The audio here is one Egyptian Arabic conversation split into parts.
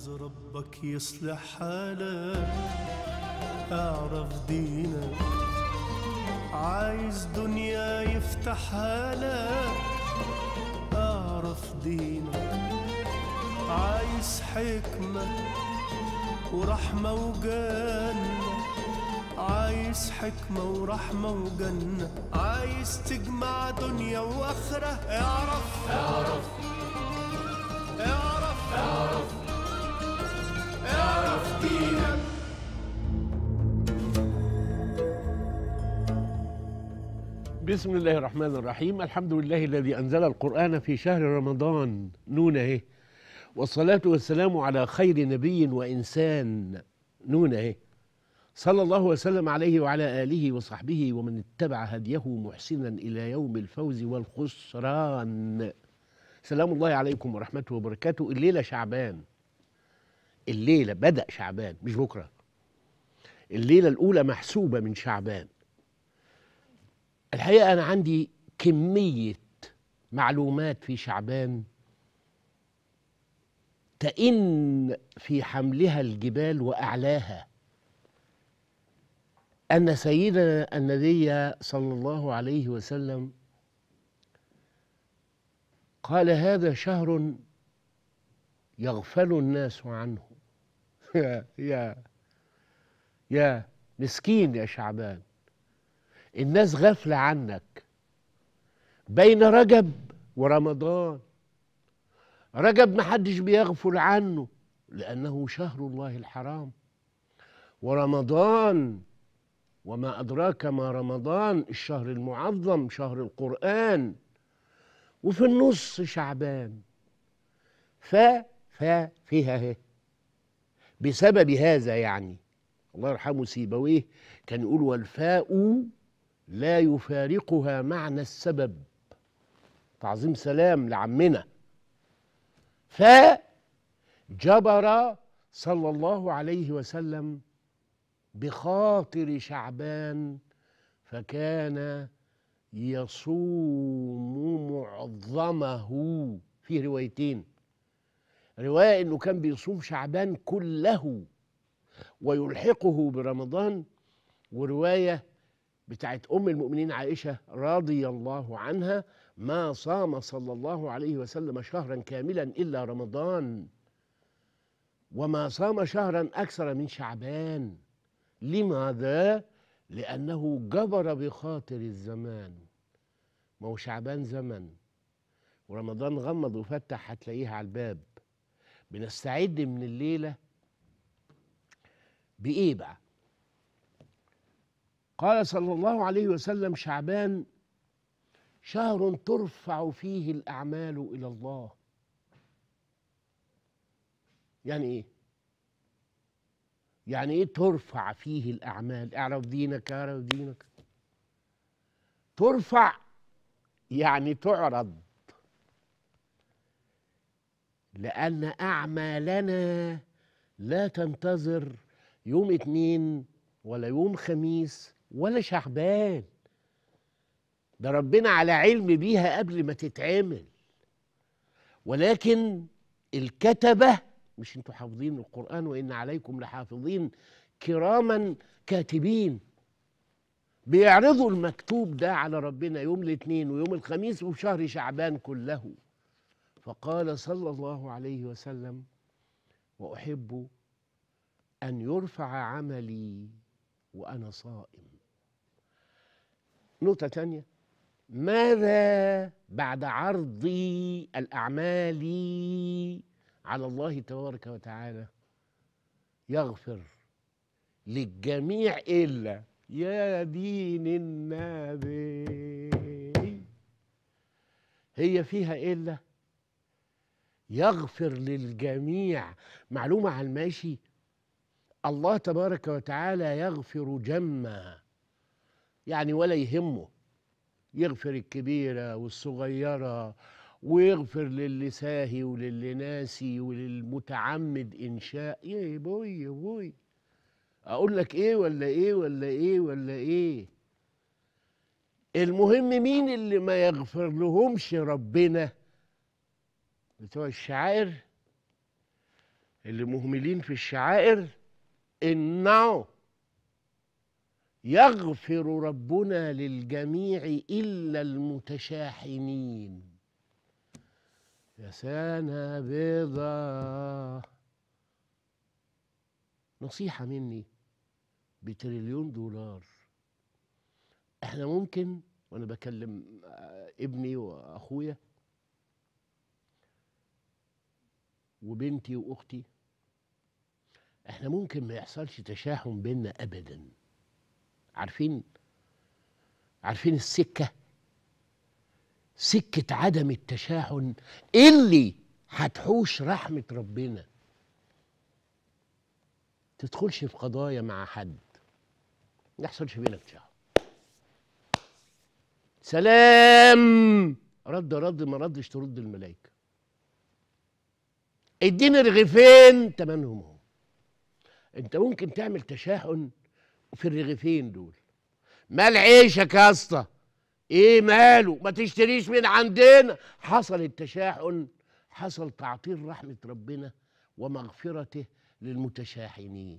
عايز ربك يصلح حالك اعرف دينك عايز دنيا يفتحها لك اعرف دينك عايز حكمة ورحمة وجنة عايز حكمة ورحمة وجنة عايز تجمع دنيا وآخرة اعرف اعرف اعرف اعرف اعرف دينك بسم الله الرحمن الرحيم الحمد لله الذي أنزل القرآن في شهر رمضان نون اهي والصلاة والسلام على خير نبي وإنسان نون اهي صلى الله وسلم عليه وعلى آله وصحبه ومن اتبع هديه محسنا إلى يوم الفوز والخسران سلام الله عليكم ورحمته وبركاته الليلة شعبان الليلة بدأ شعبان مش بكرة الليلة الأولى محسوبة من شعبان الحقيقة أنا عندي كمية معلومات في شعبان تئن في حملها الجبال وأعلاها أن سيدنا النبي صلى الله عليه وسلم قال هذا شهر يغفل الناس عنه يا يا يا مسكين يا شعبان الناس غافلة عنك بين رجب ورمضان رجب محدش بيغفل عنه لأنه شهر الله الحرام ورمضان وما أدراك ما رمضان الشهر المعظم شهر القرآن وفي النص شعبان ف ف فيها اهي بسبب هذا يعني الله يرحمه سيبويه كان يقول والفاء لا يفارقها معنى السبب تعظيم سلام لعمنا فجبر صلى الله عليه وسلم بخاطر شعبان فكان يصوم معظمه في روايتين رواية انه كان بيصوم شعبان كله ويلحقه برمضان ورواية بتاعت أم المؤمنين عائشة رضي الله عنها ما صام صلى الله عليه وسلم شهرا كاملا إلا رمضان وما صام شهرا أكثر من شعبان لماذا؟ لأنه جبر بخاطر الزمان ما هو شعبان زمن ورمضان غمض وفتح هتلاقيه على الباب بنستعد من الليلة بإيه بقى؟ قال صلى الله عليه وسلم شعبان شهر ترفع فيه الأعمال إلى الله يعني إيه؟ يعني إيه ترفع فيه الأعمال؟ اعرف دينك اعرف دينك ترفع يعني تعرض لأن أعمالنا لا تنتظر يوم اتنين ولا يوم خميس ولا شعبان ده ربنا على علم بيها قبل ما تتعمل ولكن الكتبة مش انتوا حافظين القرآن وإن عليكم لحافظين كراما كاتبين بيعرضوا المكتوب ده على ربنا يوم الاثنين ويوم الخميس وفي شهر شعبان كله فقال صلى الله عليه وسلم وأحب أن يرفع عملي وأنا صائم نقطة تانية ماذا بعد عرض الأعمال على الله تبارك وتعالى يغفر للجميع إلا يا دين النبي هي فيها إلا يغفر للجميع معلومة على الماشي الله تبارك وتعالى يغفر جما يعني ولا يهمه يغفر الكبيرة والصغيرة ويغفر للي ساهي وللي ناسي وللمتعمد إنشاء يا بوي يا بوي أقول لك إيه ولا إيه ولا إيه ولا إيه المهم مين اللي ما يغفر لهمش ربنا بتوع الشعائر اللي مهملين في الشعائر إنه يغفر ربنا للجميع إلا المتشاحنين يا سنة بيضة نصيحة مني بتريليون دولار احنا ممكن وانا بكلم آه، ابني واخويا وبنتي واختي احنا ممكن ما يحصلش تشاحن بيننا ابدا عارفين عارفين السكه سكه عدم التشاحن اللي هتحوش رحمه ربنا تدخلش في قضايا مع حد ما يحصلش بينك تشاحن سلام رد رد ما ردش ترد الملائكه اديني رغيفين تمنهم هم انت ممكن تعمل تشاحن في الرغيفين دول مال عيشك يا اسطى ايه ماله ما تشتريش من عندنا حصل التشاحن حصل تعطيل رحمه ربنا ومغفرته للمتشاحنين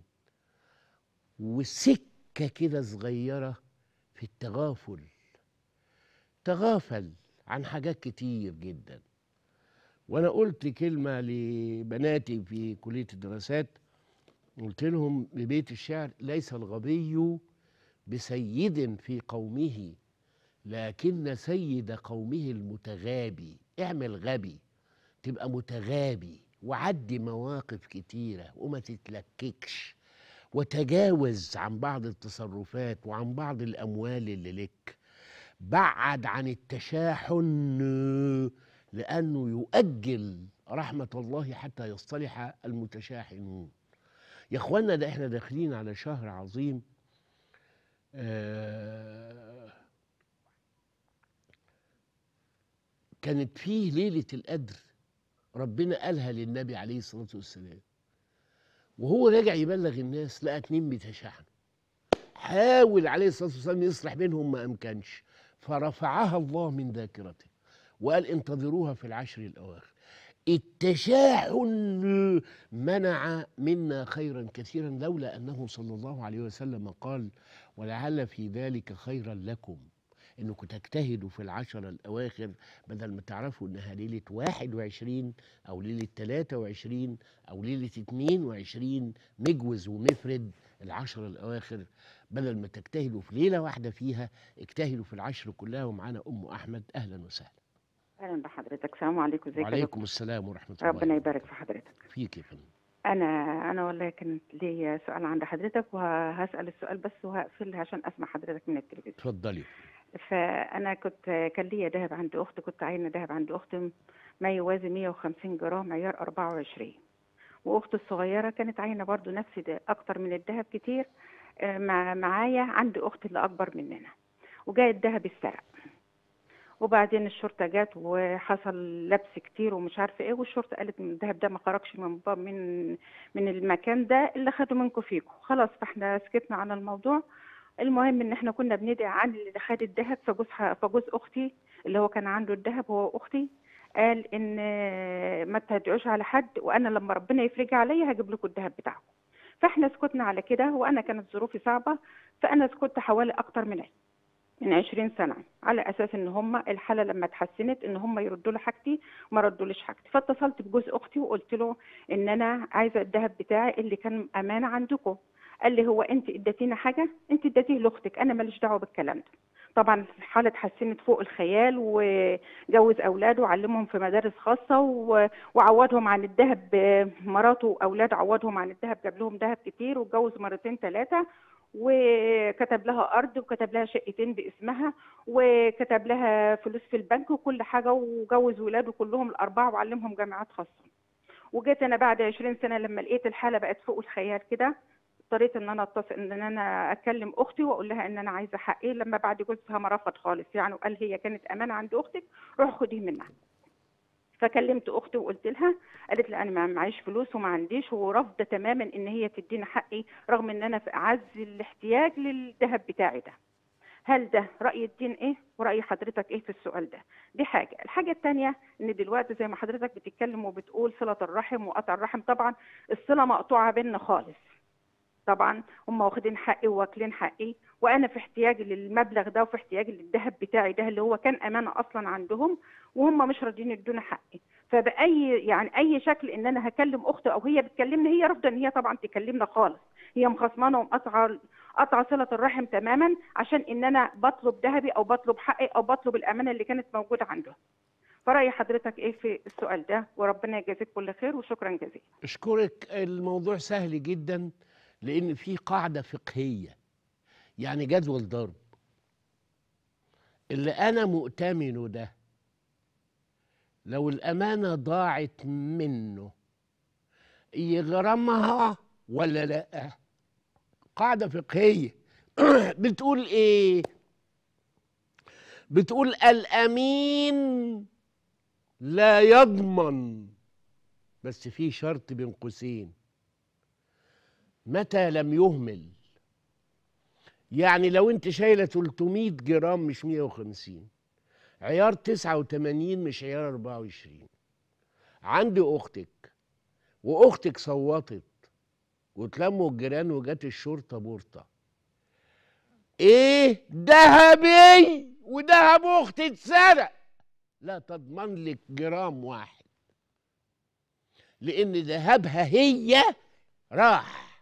وسكه كده صغيره في التغافل تغافل عن حاجات كتير جدا وانا قلت كلمه لبناتي في كليه الدراسات قلت لهم ببيت الشعر ليس الغبي بسيد في قومه لكن سيد قومه المتغابي اعمل غبي تبقى متغابي وعدي مواقف كتيرة وما تتلككش وتجاوز عن بعض التصرفات وعن بعض الأموال اللي لك بعد عن التشاحن لأنه يؤجل رحمة الله حتى يصطلح المتشاحنون يا اخوانا ده احنا داخلين على شهر عظيم آه كانت فيه ليلة القدر ربنا قالها للنبي عليه الصلاة والسلام وهو راجع يبلغ الناس لقى اتنين بيتشاحنوا حاول عليه الصلاة والسلام يصلح بينهم ما أمكنش فرفعها الله من ذاكرته وقال انتظروها في العشر الأواخر التشاحن منع منا خيرا كثيرا لولا انه صلى الله عليه وسلم قال ولعل في ذلك خيرا لكم انكم تجتهدوا في العشر الاواخر بدل ما تعرفوا انها ليله 21 او ليله 23 او ليله 22 مجوز ومفرد العشر الاواخر بدل ما تجتهدوا في ليله واحده فيها اجتهدوا في العشر كلها ومعانا ام احمد اهلا وسهلا اهلا بحضرتك السلام عليكم ازيك يا دكتور؟ وعليكم السلام ورحمه الله ربنا يبارك في حضرتك فيك يا فندم انا انا والله كانت لي سؤال عند حضرتك وهسال السؤال بس وهقفل عشان اسمع حضرتك من التلفزيون اتفضلي فانا كنت كان ليا ذهب عند اختي كنت عاينه ذهب عند اختي ما يوازي 150 جرام عيار 24 واختي الصغيره كانت عاينه برضو نفس ده اكتر من الذهب كتير آه، مع معايا عند اختي اللي اكبر مننا وجاء الذهب اتسرق وبعدين الشرطه جت وحصل لبس كتير ومش عارفه ايه والشرطه قالت ان الذهب ده ما خرجش من باب من من المكان ده اللي خدوا منكم فيكم خلاص فاحنا سكتنا عن الموضوع المهم ان احنا كنا بندعي عن اللي خد الذهب فجوز فجوز اختي اللي هو كان عنده الذهب هو واختي قال ان ما تدعوش على حد وانا لما ربنا يفرج عليا هجيب لكم الذهب بتاعكم فاحنا سكتنا على كده وانا كانت ظروفي صعبه فانا سكت حوالي اكتر من من 20 سنه على اساس ان هم الحاله لما اتحسنت ان هم يردوا لي حاجتي ما ردوليش حاجتي فاتصلت بجوز اختي وقلت له ان انا عايزه الذهب بتاعي اللي كان امانه عندكم قال لي هو انت اديتينا حاجه انت اديتيه لاختك انا ماليش دعوه بالكلام ده طبعا الحاله اتحسنت فوق الخيال وجوز اولاده وعلمهم في مدارس خاصه و- وعوضهم عن الذهب مراته واولاده عوضهم عن الذهب جاب لهم ذهب كتير واتجوز مرتين ثلاثه وكتب لها ارض وكتب لها شقتين باسمها وكتب لها فلوس في البنك وكل حاجه وجوز ولاده كلهم الاربعه وعلمهم جامعات خاصه وجيت انا بعد 20 سنه لما لقيت الحاله بقت فوق الخيال كده اضطريت ان انا اتصل ان انا اكلم اختي واقول لها ان انا عايزه حقي لما بعد جوزها ما رفض خالص يعني وقال هي كانت امانه عند اختك روح خديه منها فكلمت اختي وقلت لها قالت لي انا ما معيش فلوس وما عنديش ورافضه تماما ان هي تديني حقي رغم ان انا في اعز الاحتياج للذهب بتاعي ده هل ده راي الدين ايه وراي حضرتك ايه في السؤال ده دي حاجه الحاجه الثانيه ان دلوقتي زي ما حضرتك بتتكلم وبتقول صله الرحم وقطع الرحم طبعا الصله مقطوعه بيننا خالص طبعا هم واخدين حقي وواكلين حقي وانا في احتياج للمبلغ ده وفي احتياج للذهب بتاعي ده اللي هو كان امانه اصلا عندهم وهم مش راضيين يدونا حقي فباي يعني اي شكل ان انا هكلم اختي او هي بتكلمني هي رافضه ان هي طبعا تكلمنا خالص هي مخصمانه ومقطعه قطع صله الرحم تماما عشان ان انا بطلب ذهبي او بطلب حقي او بطلب الامانه اللي كانت موجوده عندهم فرأي حضرتك ايه في السؤال ده وربنا يجازيك كل خير وشكرا جزيلا اشكرك الموضوع سهل جدا لان في قاعده فقهيه يعني جدول ضرب اللي انا مؤتمنه ده لو الامانه ضاعت منه يغرمها ولا لا قاعده فقهيه بتقول ايه بتقول الامين لا يضمن بس في شرط بين قوسين متى لم يهمل يعني لو انت شايله 300 جرام مش 150 عيار 89 مش عيار 24 عندي اختك واختك صوتت وتلموا الجيران وجت الشرطه بورطه ايه ذهبي وذهب اختي اتسرق لا تضمن لك جرام واحد لان ذهبها هي راح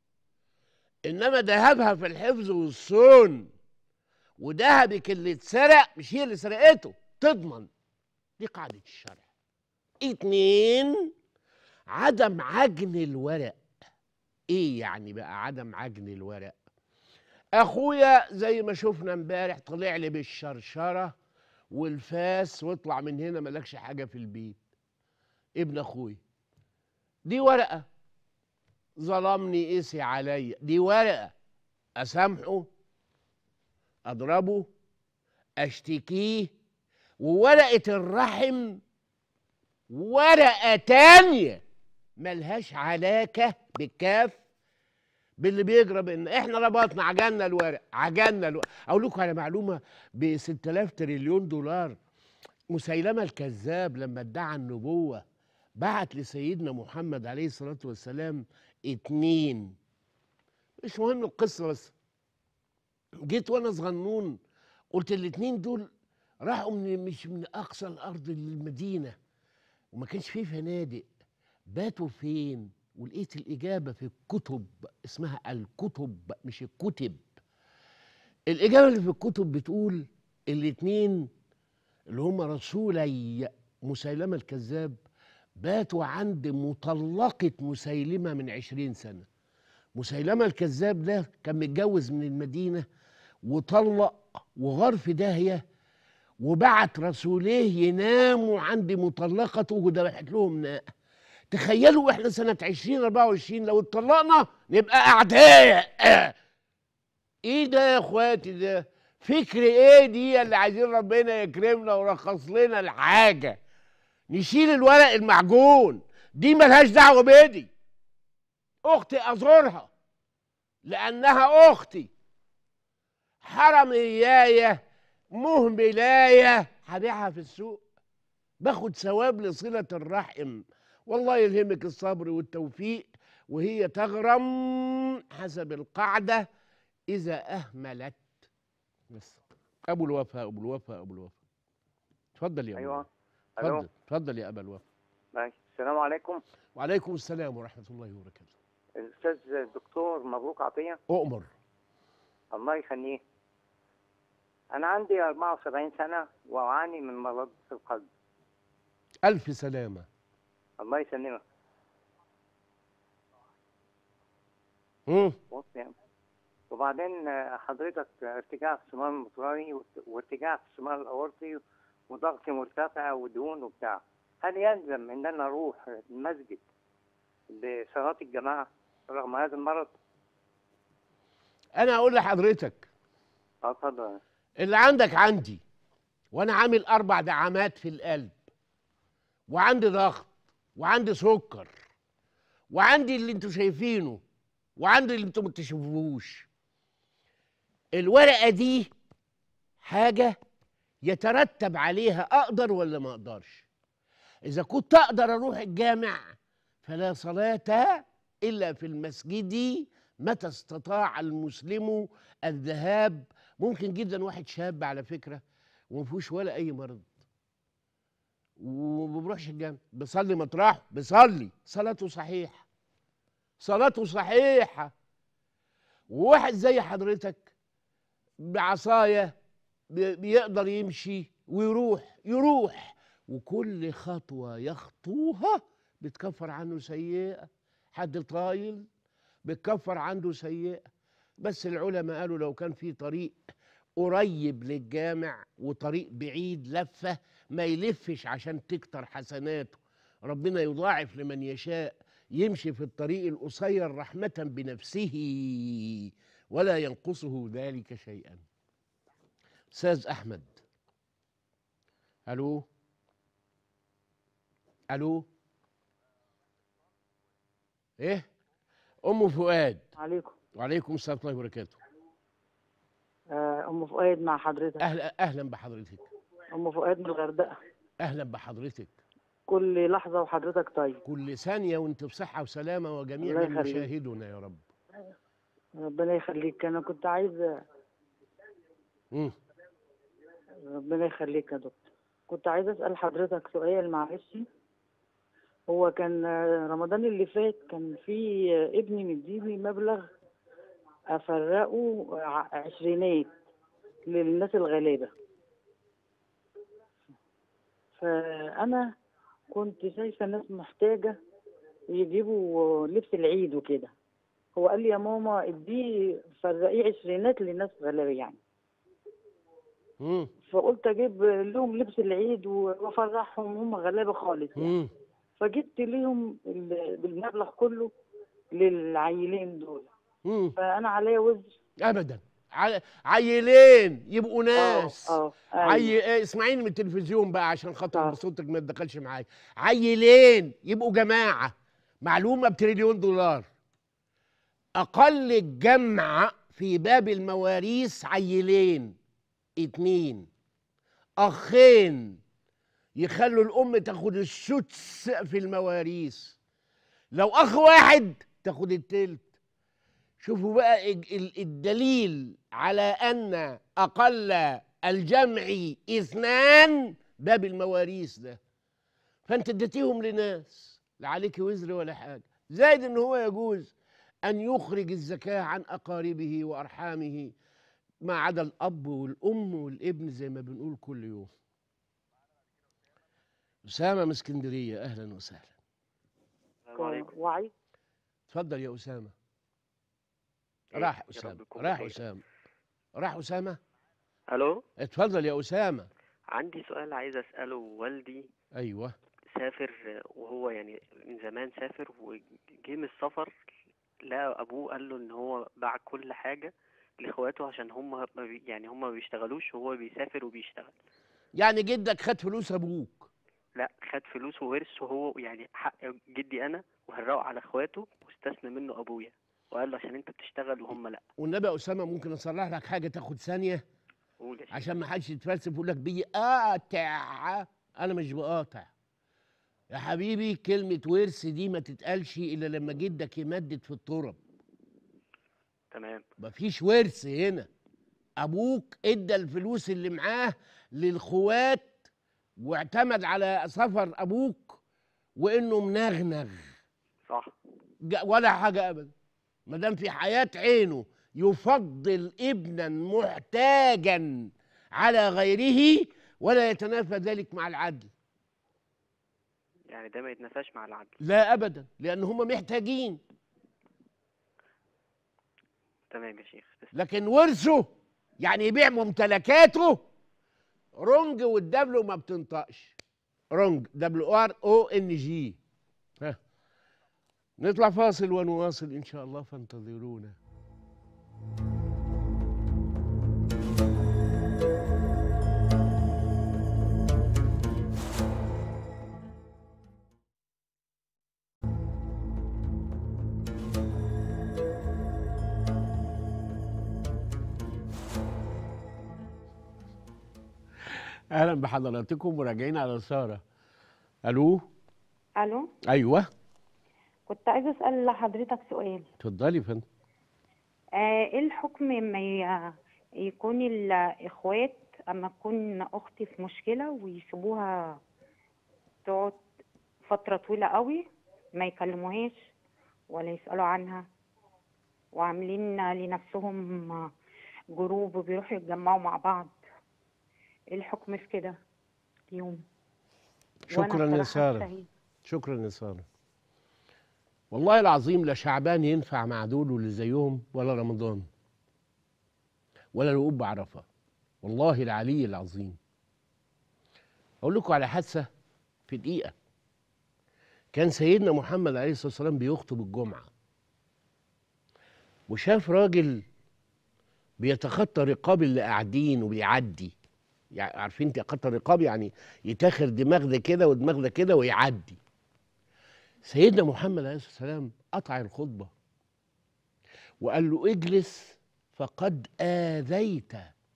انما ذهبها في الحفظ والصون وذهبك اللي اتسرق مش هي اللي سرقته تضمن دي قاعدة الشرع اتنين عدم عجن الورق ايه يعني بقى عدم عجن الورق اخويا زي ما شفنا امبارح طلع لي بالشرشره والفاس واطلع من هنا مالكش حاجه في البيت ابن اخويا دي ورقه ظلمني قسي عليا دي ورقه اسامحه اضربه اشتكيه وورقه الرحم ورقه تانيه ملهاش علاقه بالكاف باللي بيجرى بان احنا ربطنا عجلنا الورق عجلنا الورق اقول لكم على معلومه ب 6000 تريليون دولار مسيلمه الكذاب لما ادعى النبوه بعت لسيدنا محمد عليه الصلاه والسلام اتنين مش مهم القصه بس جيت وانا صغنون قلت الاتنين دول راحوا من مش من اقصى الارض للمدينه وما كانش فيه فنادق باتوا فين ولقيت الإجابة في الكتب اسمها الكتب مش الكتب الإجابة اللي في الكتب بتقول الاتنين اللي هم رسولي مسيلمة الكذاب باتوا عند مطلقة مسيلمة من عشرين سنة مسيلمة الكذاب ده كان متجوز من المدينة وطلق وغار في داهية وبعت رسوليه يناموا عند مطلقته وذبحت لهم ناقة تخيلوا احنا سنة 2024 لو اتطلقنا نبقى أعداء ايه ده يا اخواتي ده فكر ايه دي اللي عايزين ربنا يكرمنا ويرخص لنا الحاجة نشيل الورق المعجون دي ملهاش دعوة بيدي اختي ازورها لانها اختي حرمياية مهملاية هبيعها في السوق باخد ثواب لصلة الرحم والله يلهمك الصبر والتوفيق وهي تغرم حسب القاعدة إذا أهملت بس أبو الوفاء أبو الوفاء أبو الوفاء اتفضل يا أبو ايوه الوفاء. الو اتفضل اتفضل يا أبا الوفاء ماشي السلام عليكم وعليكم السلام ورحمة الله وبركاته الاستاذ الدكتور مبروك عطيه أؤمر الله يخليه انا عندي 74 سنه واعاني من مرض في القلب ألف سلامة الله يسلمك مم. بص يعني وبعدين آه، حضرتك ارتجاع في الصمام المطراري وارت- وارتجاع في الصمام الاورطي وضغط مرتفع ودهون وبتاع هل يلزم ان انا اروح المسجد لصلاه الجماعه رغم هذا المرض؟ أنا أقول لحضرتك اه اتفضل اللي عندك عندي وانا عامل اربع دعامات في القلب وعندي ضغط وعندي سكر وعندي اللي انتوا شايفينه وعندي اللي انتوا ما تشوفوش الورقه دي حاجه يترتب عليها اقدر ولا ما اقدرش اذا كنت اقدر اروح الجامع فلا صلاه الا في المسجد متى استطاع المسلم الذهاب ممكن جدا واحد شاب على فكره وما فيهوش ولا اي مرض وما بيروحش الجامع بيصلي مطرحه بيصلي صلاته صحيحه صلاته صحيحه وواحد زي حضرتك بعصايه بي- بيقدر يمشي ويروح يروح وكل خطوه يخطوها بتكفر عنه سيئه حد طايل بتكفر عنه سيئه بس العلماء قالوا لو كان في طريق قريب للجامع وطريق بعيد لفه ما يلفش عشان تكتر حسناته ربنا يضاعف لمن يشاء يمشي في الطريق القصير رحمة بنفسه ولا ينقصه ذلك شيئا أستاذ أحمد ألو ألو إيه أم فؤاد عليكم وعليكم السلام ورحمة الله وبركاته آه، ام فؤاد مع حضرتك أهلا أهلا بحضرتك ام فؤاد من الغردقه أهلا بحضرتك كل لحظه وحضرتك طيب كل ثانية وأنت بصحة وسلامة وجميع الله من يخليك. يشاهدنا يا رب ربنا يخليك انا كنت عايز مم. ربنا يخليك يا دكتور كنت عايز اسال حضرتك سؤال معلش هو كان آه، رمضان اللي فات كان في آه، ابني مديني مبلغ افرقه ع- عشرينات للناس الغلابه فانا كنت شايفه ناس محتاجه يجيبوا لبس العيد وكده هو قال لي يا ماما اديه فرقيه عشرينات للناس غلابه يعني مم. فقلت اجيب لهم لبس العيد وافرحهم هم غلابه خالص يعني. مم. فجبت ليهم ال- بالمبلغ كله للعيلين دول مم. فانا عليا وزر ابدا ع- عيلين يبقوا ناس اه اه أيوة. عي... إيه، اسمعيني من التلفزيون بقى عشان خاطر آه. بصوتك ما تدخلش معايا عيلين يبقوا جماعه معلومه بتريليون دولار اقل الجمع في باب المواريث عيلين اتنين اخين يخلوا الام تاخد السدس في المواريث لو اخ واحد تاخد التلت شوفوا بقى الج- ال- الدليل على ان اقل الجمع اثنان باب المواريث ده فانت اديتيهم لناس لا عليك وزر ولا حاجه زائد ان هو يجوز ان يخرج الزكاه عن اقاربه وارحامه ما عدا الاب والام والابن زي ما بنقول كل يوم اسامه من اسكندريه اهلا وسهلا السلام عليكم وعايز اتفضل يا اسامه إيه، راح يا رب اسامه يكون راح بخير. اسامه راح اسامه الو اتفضل يا اسامه عندي سؤال عايز اساله والدي ايوه سافر وهو يعني من زمان سافر وجه من السفر لقى ابوه قال له ان هو باع كل حاجه لاخواته عشان هم ما بي يعني هم ما بيشتغلوش وهو بيسافر وبيشتغل يعني جدك خد فلوس ابوك لا خد فلوس وورث وهو يعني حق جدي انا وهرقه على اخواته واستثنى منه ابويا وقال له عشان انت بتشتغل وهم لا والنبي يا اسامه ممكن اصلح لك حاجه تاخد ثانيه قول يا شيخ. عشان ما حدش يتفلسف ويقول لك بيقاطع انا مش بقاطع يا حبيبي كلمه ورث دي ما تتقالش الا لما جدك يمدد في التراب تمام مفيش ورث هنا ابوك ادى الفلوس اللي معاه للخوات واعتمد على سفر ابوك وانه منغنغ صح ج- ولا حاجه ابدا ما دام في حياه عينه يفضل ابنا محتاجا على غيره ولا يتنافى ذلك مع العدل يعني ده ما يتنافاش مع العدل لا ابدا لان هم محتاجين تمام يا شيخ تسلم. لكن ورثه يعني يبيع ممتلكاته رونج والدبلو ما بتنطقش رونج دبليو ار او ان جي ها نطلع فاصل ونواصل ان شاء الله فانتظرونا اهلا بحضراتكم وراجعين على ساره الو الو ايوه كنت عايزه اسال حضرتك سؤال اتفضلي يا فندم آه، ايه الحكم لما ي- يكون الاخوات اما تكون اختي في مشكله ويسيبوها تقعد فتره طويله قوي ما يكلموهاش ولا يسالوا عنها وعاملين لنفسهم جروب وبيروحوا يتجمعوا مع بعض ايه الحكم في كده يوم شكرا يا ساره شكرا يا ساره والله العظيم لا شعبان ينفع مع دول واللي زيهم ولا رمضان ولا الوقوف بعرفه والله العلي العظيم اقول لكم على حادثه في دقيقه كان سيدنا محمد عليه الصلاه والسلام بيخطب الجمعه وشاف راجل بيتخطى رقاب اللي قاعدين وبيعدي يعني عارفين يتخطى الرقاب يعني يتاخر دماغ ده كده ودماغ ده كده ويعدي سيدنا محمد عليه الصلاه والسلام قطع الخطبه وقال له اجلس فقد اذيت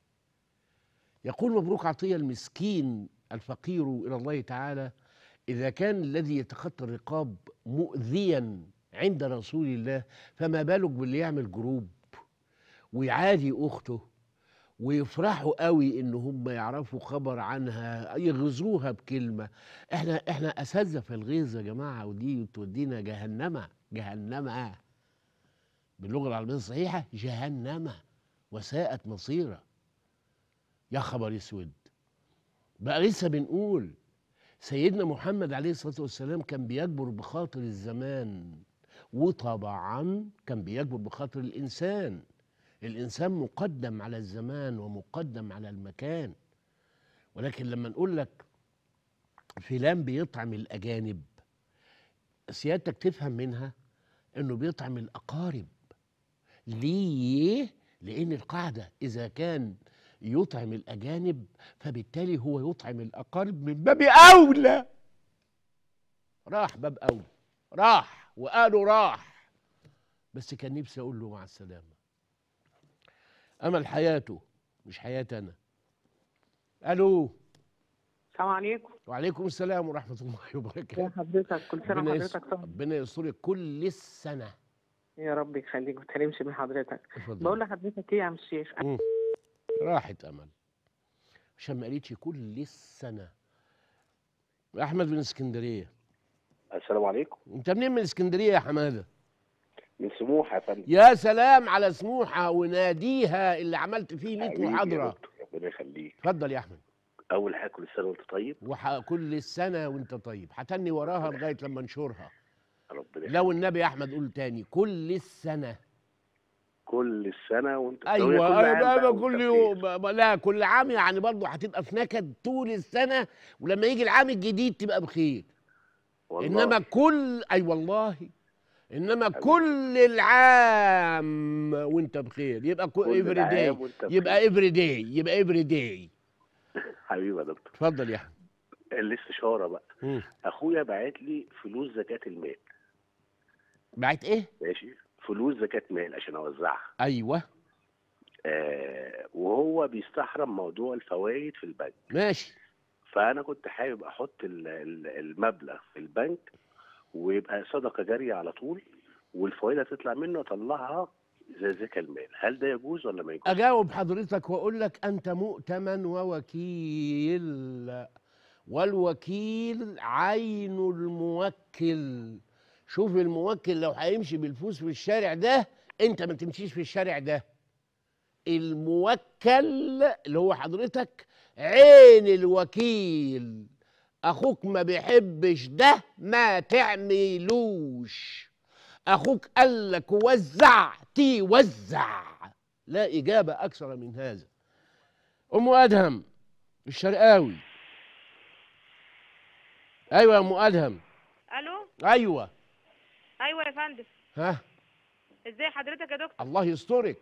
يقول مبروك عطيه المسكين الفقير الى الله تعالى اذا كان الذي يتخطى الرقاب مؤذيا عند رسول الله فما بالك باللي يعمل جروب ويعادي اخته ويفرحوا قوي ان هم يعرفوا خبر عنها يغزوها بكلمه احنا احنا اساتذه في الغيظ يا جماعه ودي تودينا جهنمه جهنمه باللغه العربيه الصحيحه جهنمه وساءت مصيره يا خبر اسود بقى لسه بنقول سيدنا محمد عليه الصلاه والسلام كان بيجبر بخاطر الزمان وطبعا كان بيجبر بخاطر الانسان الانسان مقدم على الزمان ومقدم على المكان ولكن لما نقول لك فلان بيطعم الاجانب سيادتك تفهم منها انه بيطعم الاقارب ليه لان القاعده اذا كان يطعم الاجانب فبالتالي هو يطعم الاقارب من باب اولى راح باب اولى راح وقالوا راح بس كان نفسي اقول له مع السلامه امل حياته مش حياتي انا الو السلام عليكم وعليكم السلام ورحمه الله يا وبركاته حضرتك كل سنه ربنا يس- وحضرتك طيب ربنا يسترك كل السنه يا رب يخليك ما تحرمش من حضرتك اتفضل. بقول لحضرتك ايه يا عم الشيخ مم. راحت امل عشان ما قالتش كل السنه احمد من اسكندريه السلام عليكم انت منين من اسكندريه يا حماده من سموحه يا فندم يا سلام على سموحه وناديها اللي عملت فيه 100 حبيبي يا محاضره دكتور، ربنا يخليك اتفضل يا احمد اول حاجه كل سنه وانت طيب وكل السنه وانت طيب هتني وراها لغايه لما انشرها ربنا لو النبي يا احمد قول تاني كل السنه كل السنه وانت ايوه كل عام ايوه بقى بقى وانت كل بخير. يوم لا كل عام يعني برضه هتبقى في نكد طول السنه ولما يجي العام الجديد تبقى بخير والله. انما كل اي والله انما كل العام وانت بخير يبقى كل افري العام داي وانت يبقى افري داي يبقى افري داي حبيبي يا دكتور اتفضل يا احمد الاستشاره بقى مم. اخويا باعت لي فلوس زكاه المال بعت ايه ماشي فلوس زكاه مال عشان اوزعها ايوه آه وهو بيستحرم موضوع الفوائد في البنك ماشي فانا كنت حابب احط ال- ال- المبلغ في البنك ويبقى صدقه جاريه على طول والفوائد هتطلع منه اطلعها زي زكاه المال هل ده يجوز ولا ما يجوز اجاوب حضرتك واقول لك انت مؤتمن ووكيل والوكيل عين الموكل شوف الموكل لو هيمشي بالفلوس في الشارع ده انت ما تمشيش في الشارع ده الموكل اللي هو حضرتك عين الوكيل اخوك ما بيحبش ده ما تعملوش اخوك قال لك وزع توزع لا اجابه اكثر من هذا ام ادهم الشرقاوي ايوه يا ام ادهم الو ايوه ايوه يا فندم ها ازاي حضرتك يا دكتور الله يسترك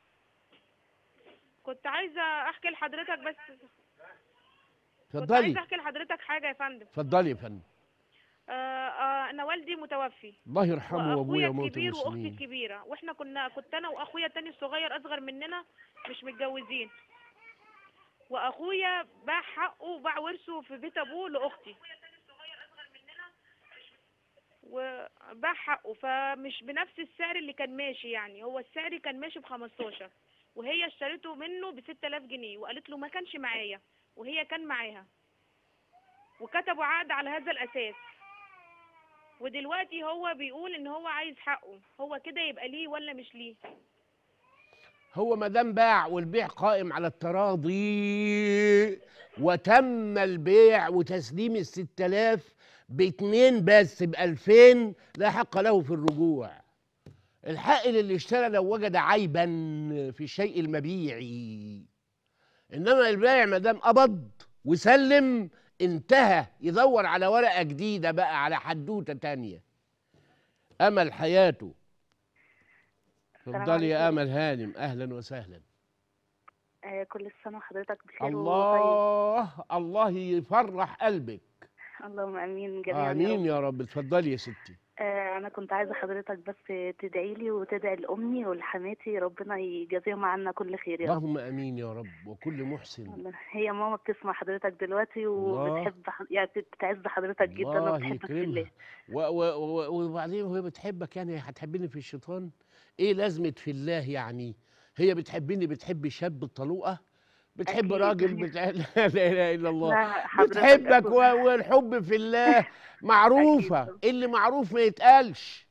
كنت عايزه احكي لحضرتك بس كنت اتفضلي عايزه احكي لحضرتك حاجه يا فندم اتفضلي يا فندم آه آه انا والدي متوفي الله يرحمه وابويا واخويا وموت الكبير واختي المسلمين الكبيره واحنا كنا كنت انا واخويا التاني الصغير اصغر مننا مش متجوزين واخويا باع حقه وباع ورثه في بيت ابوه لاختي وباع حقه فمش بنفس السعر اللي كان ماشي يعني هو السعر كان ماشي ب 15 وهي اشتريته منه ب 6000 جنيه وقالت له ما كانش معايا وهي كان معاها وكتبوا عقد على هذا الاساس ودلوقتي هو بيقول ان هو عايز حقه هو كده يبقى ليه ولا مش ليه هو ما دام باع والبيع قائم على التراضي وتم البيع وتسليم ال 6000 باتنين بس ب 2000 لا حق له في الرجوع الحق اللي اشترى لو وجد عيبا في الشيء المبيعي انما البائع ما دام قبض وسلم انتهى يدور على ورقه جديده بقى على حدوته تانية امل حياته السلام اتفضلي يا عليكم. امل هانم اهلا وسهلا آه كل سنة وحضرتك بخير وطيب الله الله يفرح قلبك اللهم امين جميعا يا امين رب. يا رب اتفضلي يا ستي آه انا كنت عايزة حضرتك بس تدعي لي وتدعي لامي ولحماتي ربنا يجازيهم عنا كل خير يا رب اللهم امين يا رب وكل محسن والله هي ماما بتسمع حضرتك دلوقتي الله. وبتحب ح- يعني بتعز حضرتك جدا الله وبتحبك في الله يكرمها و- و- و- وبعدين وهي بتحبك يعني هتحبني في الشيطان ايه لازمه في الله يعني هي بتحبني بتحب شاب الطلوقه بتحب أكيد. راجل بتاع لا اله الا الله لا حضرتك بتحبك أكيد. و- والحب في الله معروفه اللي معروف ما يتقالش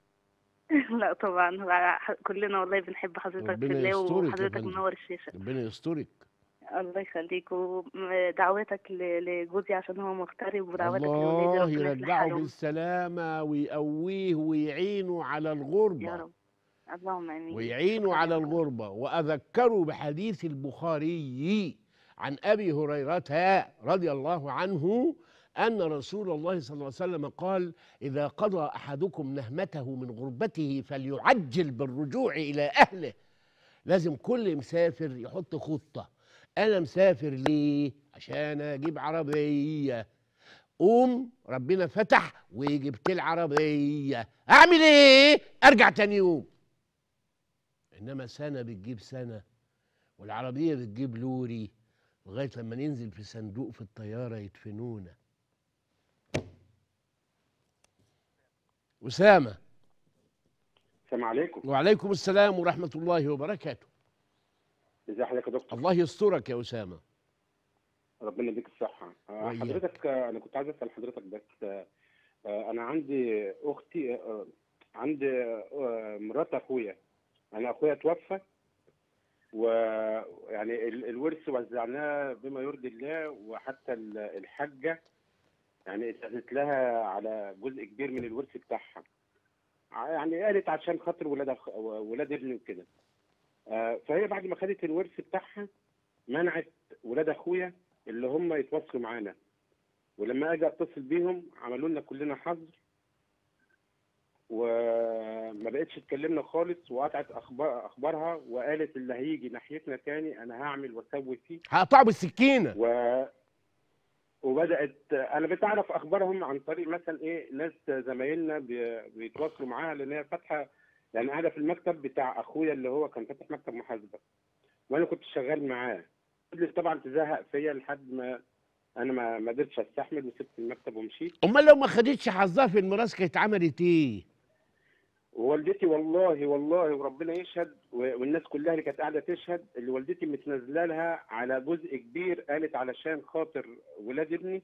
لا طبعا هو ح- كلنا والله بنحب حضرتك في ربنا الله يسترك يا وحضرتك فندم. منور الشاشة ربنا يسترك الله يخليك ودعواتك ل- لجوزي عشان هو مغترب ودعواتك لولادي الله ربنا يصلح يرجعه حالهم بالسلامه ويقويه ويعينه على الغربه يا رب اللهم امين ويعينوا على الغربة وأذكروا بحديث البخاري عن أبي هريرة رضي الله عنه أن رسول الله صلى الله عليه وسلم قال إذا قضى أحدكم نهمته من غربته فليعجل بالرجوع إلى أهله لازم كل مسافر يحط خطة أنا مسافر ليه؟ عشان أجيب عربية قوم ربنا فتح وجبت العربية أعمل إيه؟ أرجع تاني يوم انما سنه بتجيب سنه والعربيه بتجيب لوري لغايه لما ننزل في صندوق في الطياره يدفنونا اسامه السلام عليكم وعليكم السلام ورحمه الله وبركاته ازي حضرتك يا دكتور الله يسترك يا اسامه ربنا يديك الصحه آه، وإياك. حضرتك آه، انا كنت عايز اسال حضرتك بس آه، آه، انا عندي اختي آه، عندي آه، مرات اخويا انا اخويا توفى ويعني ال- الورث وزعناه بما يرضي الله وحتى ال- الحاجه يعني اتأذت لها على جزء كبير من الورث بتاعها ع- يعني قالت عشان خاطر ولاد أخ... ولاد ابني وكده آه، فهي بعد ما خدت الورث بتاعها منعت ولاد اخويا اللي هم يتواصلوا معانا ولما اجي اتصل بيهم عملوا لنا كلنا حظر وما بقتش تكلمنا خالص وقطعت اخبار اخبارها وقالت اللي هيجي ناحيتنا تاني انا هعمل واسوي فيه هقطعه بالسكينه و وبدات انا بتعرف اخبارهم عن طريق مثلا ايه ناس زمايلنا بي- بيتواصلوا معاها لان هي فاتحه يعني قاعده في المكتب بتاع اخويا اللي هو كان فاتح مكتب محاسبه وانا كنت شغال معاه فضلت طبعا تزهق فيا لحد ما انا ما ما قدرتش استحمل وسبت المكتب ومشيت امال لو ما خدتش حظها في الميراث كانت عملت ايه ووالدتي والله والله وربنا يشهد و- والناس كلها اللي كانت قاعده تشهد اللي والدتي متنازله لها على جزء كبير قالت علشان خاطر ولاد ابني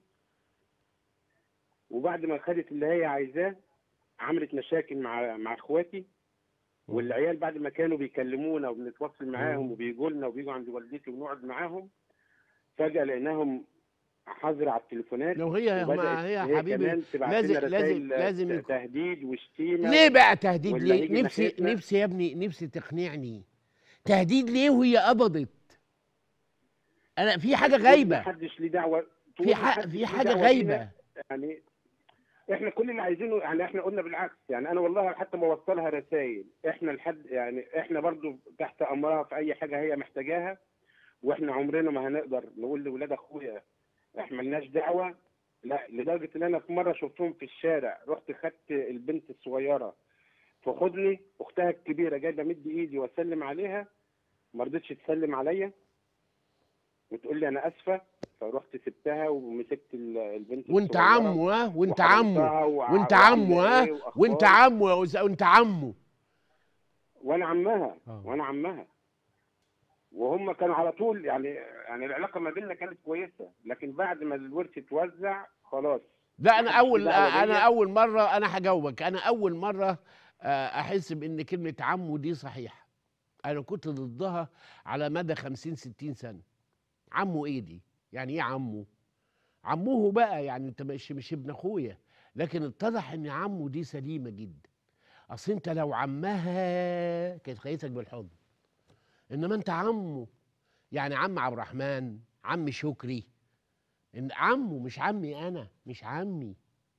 وبعد ما خدت اللي هي عايزاه عملت مشاكل مع مع اخواتي والعيال بعد ما كانوا بيكلمونا وبنتواصل معاهم وبيجوا لنا وبيجوا عند والدتي ونقعد معاهم فجاه لقيناهم حظر على التليفونات لو هي- وبدأت ما هي يا حبيبي كمان تبعت لازم- لنا لازم- رسائل لازم يكون- تهديد وشتيمه ليه بقى تهديد واللي هيجي ليه نفسي ناحيتنا- نفسي يا ابني نفسي تقنعني تهديد ليه وهي قبضت انا في حاجه طول غايبه محدش ليه دعوه طول في ح... محدش في ليه حاجه دعوة غايبه بينا. يعني احنا كل اللي عايزينه يعني احنا قلنا بالعكس يعني انا والله حتى بوصلها رسائل احنا لحد يعني احنا برضو تحت امرها في اي حاجه هي محتاجاها واحنا عمرنا ما هنقدر نقول لاولاد اخويا احنا ملناش دعوه لا لدرجه ان انا في مره شفتهم في الشارع رحت خدت البنت الصغيره في حضني اختها الكبيره جايه بمد ايدي واسلم عليها ما رضتش تسلم عليا وتقول لي انا اسفه فرحت سبتها ومسكت ال- البنت وانت الصغيرة عمه ها وانت وحضنتها عمه وع- وانت وعاملة عمه ها إيه وأخبار. وانت عمه يا أستاذ، وانت عمه وانا عمها آه. وانا عمها وهم كانوا على طول يعني يعني العلاقه ما بيننا كانت كويسه لكن بعد ما الورث اتوزع خلاص لا انا محدش اول ليه دعوة انا بيا. اول مره انا هجاوبك انا اول مره آه، احس بان كلمه عمه دي صحيحه انا كنت ضدها على مدى 50 60 سنه عمه ايه دي يعني ايه عمه عمه بقى يعني انت مش مش ابن اخويا لكن اتضح ان عمه دي سليمه جدا اصل انت لو عمها كانت خيتك بالحضن انما انت عمه يعني عم عبد الرحمن عم شكري ان عمه مش عمي انا مش عمي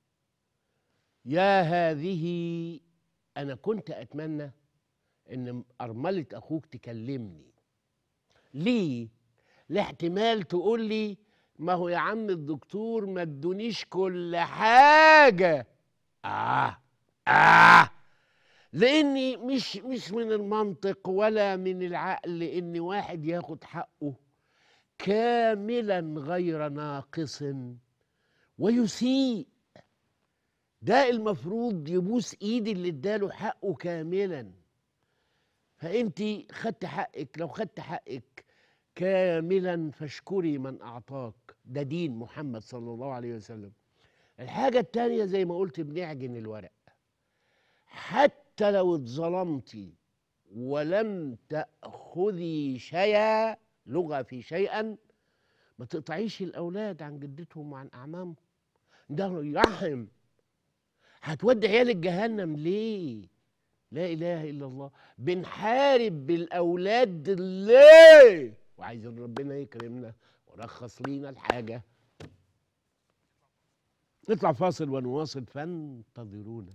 يا هذه انا كنت اتمنى ان ارمله اخوك تكلمني ليه لاحتمال تقول لي ما هو يا عم الدكتور ما ادونيش كل حاجه اه اه لاني مش مش من المنطق ولا من العقل ان واحد ياخد حقه كاملا غير ناقص ويسيء ده المفروض يبوس ايد اللي اداله حقه كاملا فانت خدت حقك لو خدت حقك كاملا فاشكري من اعطاك ده دين محمد صلى الله عليه وسلم الحاجه التانيه زي ما قلت بنعجن الورق حتى لو اتظلمتي ولم تاخذي شيئا لغه في شيئا ما تقطعيش الاولاد عن جدتهم وعن اعمامهم ده يرحم هتودي عيالك جهنم ليه لا اله الا الله بنحارب بالاولاد ليه وعايزين ربنا يكرمنا ورخص لينا الحاجه نطلع فاصل ونواصل فانتظرونا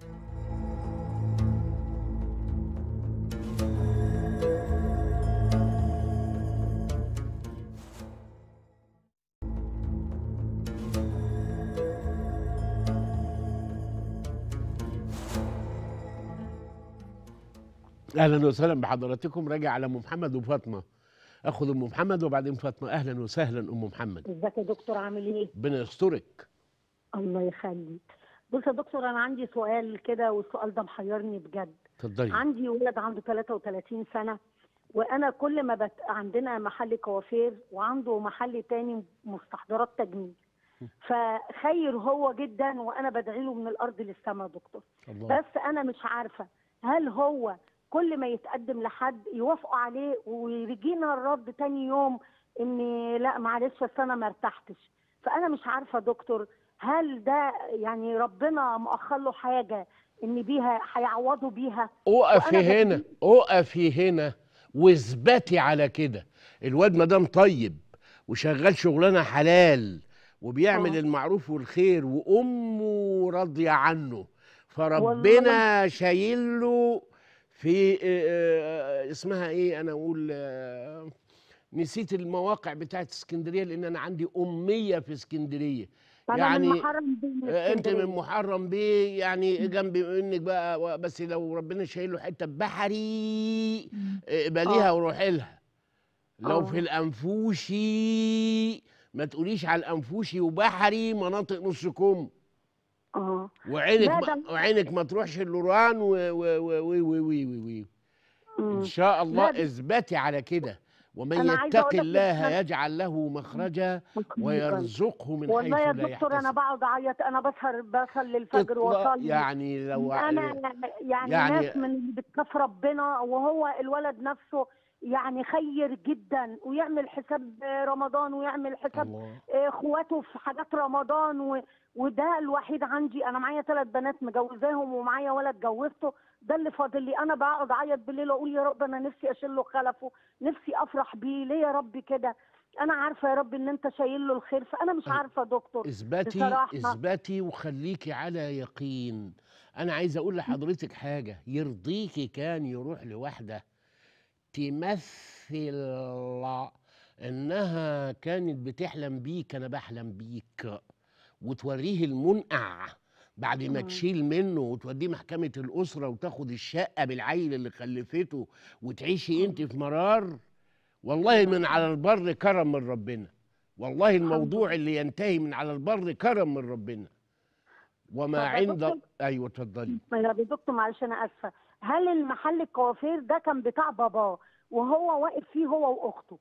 اهلا وسهلا بحضراتكم راجع على ام محمد وفاطمه اخذ ام محمد وبعدين فاطمه اهلا وسهلا ام محمد ازيك يا دكتور عامل ايه؟ ربنا يسترك الله يخليك. بص يا دكتور انا عندي سؤال كده والسؤال ده محيرني بجد. اتفضلي عندي ولد عنده 33 سنه وانا كل ما بت... عندنا محل كوافير وعنده محل تاني مستحضرات تجميل. فخير هو جدا وانا بدعي له من الارض للسماء يا دكتور. الله بس انا مش عارفه هل هو كل ما يتقدم لحد يوافقوا عليه ويجينا الرد تاني يوم ان لا معلش بس انا ما ارتحتش فانا مش عارفه يا دكتور هل ده يعني ربنا مؤخر له حاجه ان بيها هيعوضوا بيها اقفي وأنا هنا اقفي هنا واثبتي على كده الواد ما دام طيب وشغال شغلانه حلال وبيعمل آه. المعروف والخير وامه راضيه عنه فربنا شايل له في آه، آه، اسمها ايه انا اقول آه، نسيت المواقع بتاعت اسكندريه لان انا عندي اميه في اسكندريه انا من محرم بيه من آه، انت من اسكندرية. محرم بيه يعني جنب منك بقى و- بس لو ربنا شايل له حته بحري اقبليها آه. وروحي لها لو آه. في الانفوشي ما تقوليش على الانفوشي وبحري مناطق نص كم اه وعينك لا ما ده- وعينك ما تروحش اللوران و و و و و و و و مم. ان شاء الله لا، اثبتي على كده ومن أنا عايزة يتق أقول لك الله إن- يجعل له مخرجا ويرزقه من والله حيث يا لا دكتور انا يحتسب بقعد اعيط انا بسهر بصلي الفجر تطلع واصلي يعني لو انا يعني, يعني- ناس من اللي بتخاف ربنا وهو الولد نفسه يعني خير جدا ويعمل حساب رمضان ويعمل حساب الله اخواته في حاجات رمضان و... وده الوحيد عندي انا معايا ثلاث بنات مجوزاهم ومعايا ولد جوزته ده اللي فاضل لي انا بقعد اعيط بالليل واقول يا رب انا نفسي اشيل له خلفه نفسي افرح بيه ليه يا رب كده انا عارفه يا رب ان انت شايل له الخير فانا مش عارفه يا دكتور اثبتي بصراحة. اثبتي وخليكي على يقين انا عايز اقول لحضرتك حاجه يرضيكي كان يروح لواحده تمثل انها كانت بتحلم بيك انا بحلم بيك وتوريه المنقع بعد ما مم. تشيل منه وتوديه محكمة الأسرة وتاخد الشقة بالعيل اللي خلفته وتعيشي انت في مرار والله من على البر كرم من ربنا والله الموضوع اللي ينتهي من على البر كرم من ربنا وما طب يا عند دكتور؟ ايوه اتفضلي يا دكتور معلش انا اسفه هل المحل الكوافير ده كان بتاع باباه وهو واقف فيه هو واخته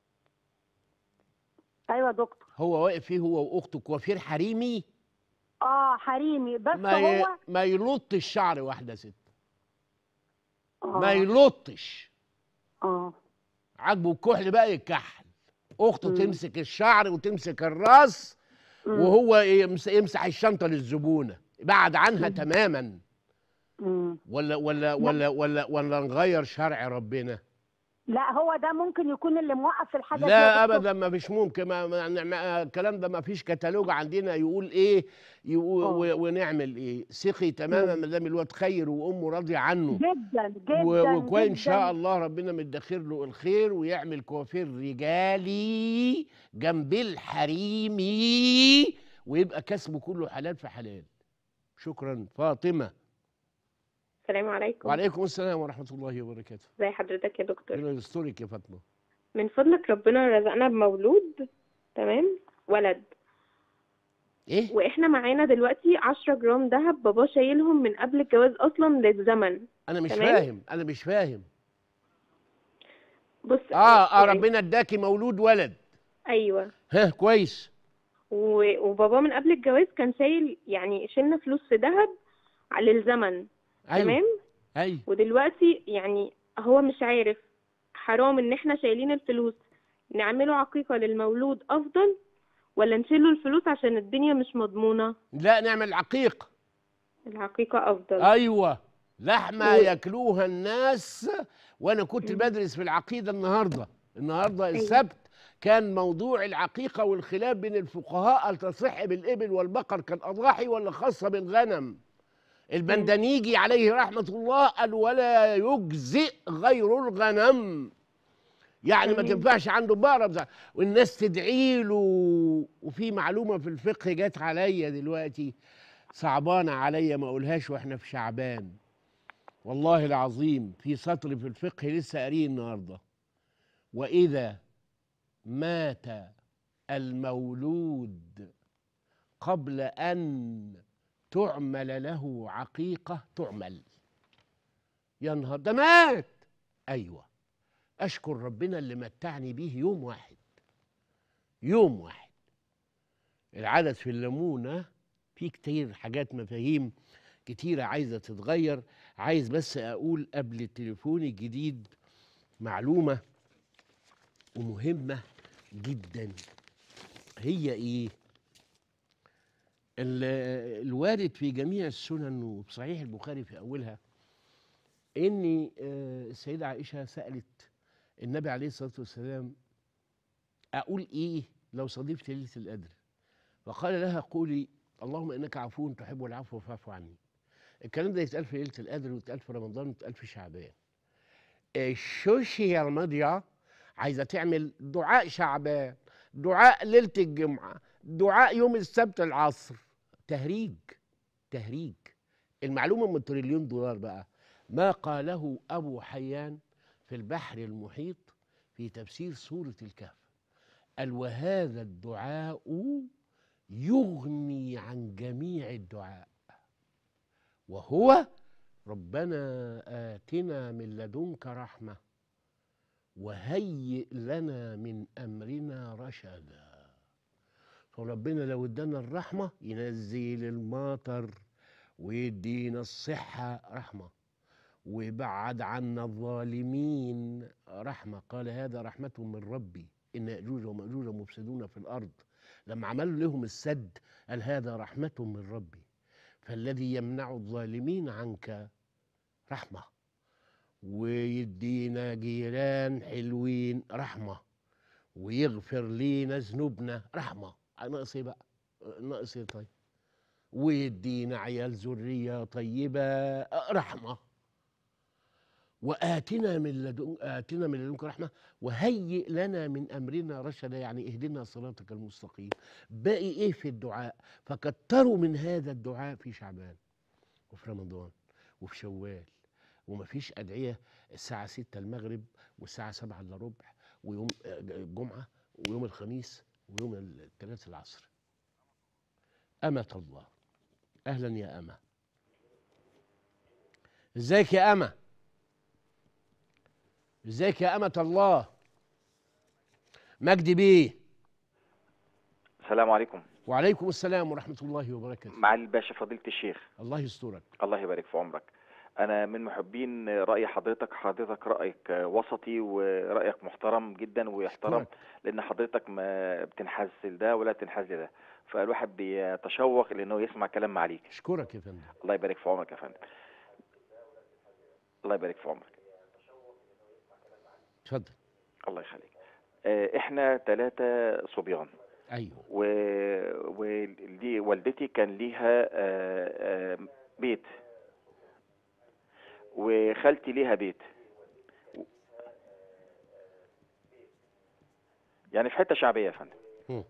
ايوه يا دكتور هو واقف فيه هو واخته كوافير حريمي اه حريمي بس ما ي... هو ما يلطش شعر واحده ست آه. ما يلطش اه عاجبه الكحل بقى يتكحل اخته تمسك الشعر وتمسك الراس مم. وهو يمس- يمسح الشنطه للزبونه بعد عنها تماما مم. ولا ولا ولا ولا ولا نغير شرع ربنا لا هو ده ممكن يكون اللي موقف الحاجه دي يا لا دكتور. ابدا ما فيش ممكن ما ما ما الكلام ده ما فيش كتالوج عندنا يقول ايه يقول و- ونعمل ايه ثقي تماما ما دام الواد خير وامه راضيه عنه جدا جدا و- وكويس ان جداً. شاء الله ربنا مدخر له الخير ويعمل كوافير رجالي جنب الحريمي ويبقى كسبه كله حلال في حلال شكرا فاطمه السلام عليكم وعليكم السلام ورحمه الله وبركاته ازي حضرتك يا دكتور ربنا يسترك يا فاطمه من فضلك ربنا رزقنا بمولود تمام ولد ايه واحنا معانا دلوقتي 10 جرام ذهب بابا شايلهم من قبل الجواز اصلا للزمن انا مش تمام؟ فاهم انا مش فاهم بص اه اه يعني- ربنا اداكي مولود ولد ايوه ها كويس و- وبابا من قبل الجواز كان شايل يعني شلنا فلوس في ذهب للزمن أيوة. تمام ايوه ودلوقتي يعني هو مش عارف حرام ان احنا شايلين الفلوس نعمله عقيقة للمولود افضل ولا نشيله الفلوس عشان الدنيا مش مضمونة لا نعمل عقيق العقيقة افضل ايوه لحمه و- ياكلوها الناس وانا كنت بدرس في العقيده النهارده النهارده السبت كان موضوع العقيقه والخلاف بين الفقهاء هل تصح بالابل والبقر كالاضاحي ولا خاصه بالغنم البندنيجي عليه رحمه الله قال ولا يجزئ غير الغنم يعني ما تمام. تنفعش عنده بقره بتاع- والناس تدعي له وفي معلومه في الفقه جت عليا دلوقتي صعبانه عليا ما اقولهاش واحنا في شعبان والله العظيم في سطر في الفقه لسه قاريه النهارده واذا مات المولود قبل ان تعمل له عقيقه تعمل يا نهار ده مات ايوه اشكر ربنا اللي متعني بيه يوم واحد يوم واحد العدد في الليمونه في كتير حاجات مفاهيم كتيرة عايزة تتغير عايز بس أقول قبل التليفون الجديد معلومة ومهمة جدا هي إيه؟ ال- الوارد في جميع السنن وفي صحيح البخاري في أولها إن آه، السيدة عائشة سألت النبي عليه الصلاة والسلام أقول إيه لو صادفت ليلة القدر فقال لها قولي اللهم انك عفو تحب العفو فاعف عني الكلام ده يتقال في ليله القدر ويتقال في رمضان ويتقال في شعبان السوشيال ميديا عايزه تعمل دعاء شعبان دعاء ليله الجمعه دعاء يوم السبت العصر تهريج تهريج المعلومه من تريليون دولار بقى ما قاله ابو حيان في البحر المحيط في تفسير سوره الكهف قال وهذا الدعاء يغني عن جميع الدعاء وهو ربنا آتنا من لدنك رحمة وهيئ لنا من أمرنا رشدا فربنا لو ادانا الرحمة ينزل المطر ويدينا الصحة رحمة ويبعد عنا الظالمين رحمة قال هذا رحمة من ربي إن يأجوج ومأجوج مفسدون في الأرض لما عملوا لهم السد قال هذا رحمة من ربي فالذي يمنع الظالمين عنك رحمة ويدينا جيران حلوين رحمة ويغفر لينا ذنوبنا رحمة ناقص ايه بقى ناقص ايه طيب ويدينا عيال ذرية طيبة رحمة وآتنا من لدن آتنا من لدنك رحمة وهيئ لنا من أمرنا رشدا يعني اهدنا صراطك المستقيم باقي إيه في الدعاء فكتروا من هذا الدعاء في شعبان وفي رمضان وفي شوال ومفيش أدعية الساعة ستة المغرب والساعة سبعة إلا ربع ويوم آه، الجمعه ويوم الخميس ويوم الثلاث العصر أمة الله أهلا يا أمة ازيك يا أمة ازيك يا أمة الله مجدي بيه السلام عليكم وعليكم السلام ورحمة الله وبركاته معالي الباشا فضيلة الشيخ الله يسترك الله يبارك في عمرك أنا من محبين رأي حضرتك حضرتك رأيك وسطي ورأيك محترم جدا ويحترم أشكرك. لأن حضرتك ما بتنحاز لده ولا تنحاز لده فالواحد بيتشوق لأنه يسمع كلام معاليك أشكرك يا فندم الله يبارك في عمرك يا فندم الله يبارك في عمرك اتفضل الله يخليك آه، احنا ثلاثة صبيان أيوه و... ولي والدتي كان ليها آه، آه، بيت وخالتي ليها بيت يعني في حتة شعبية يا فندم مم.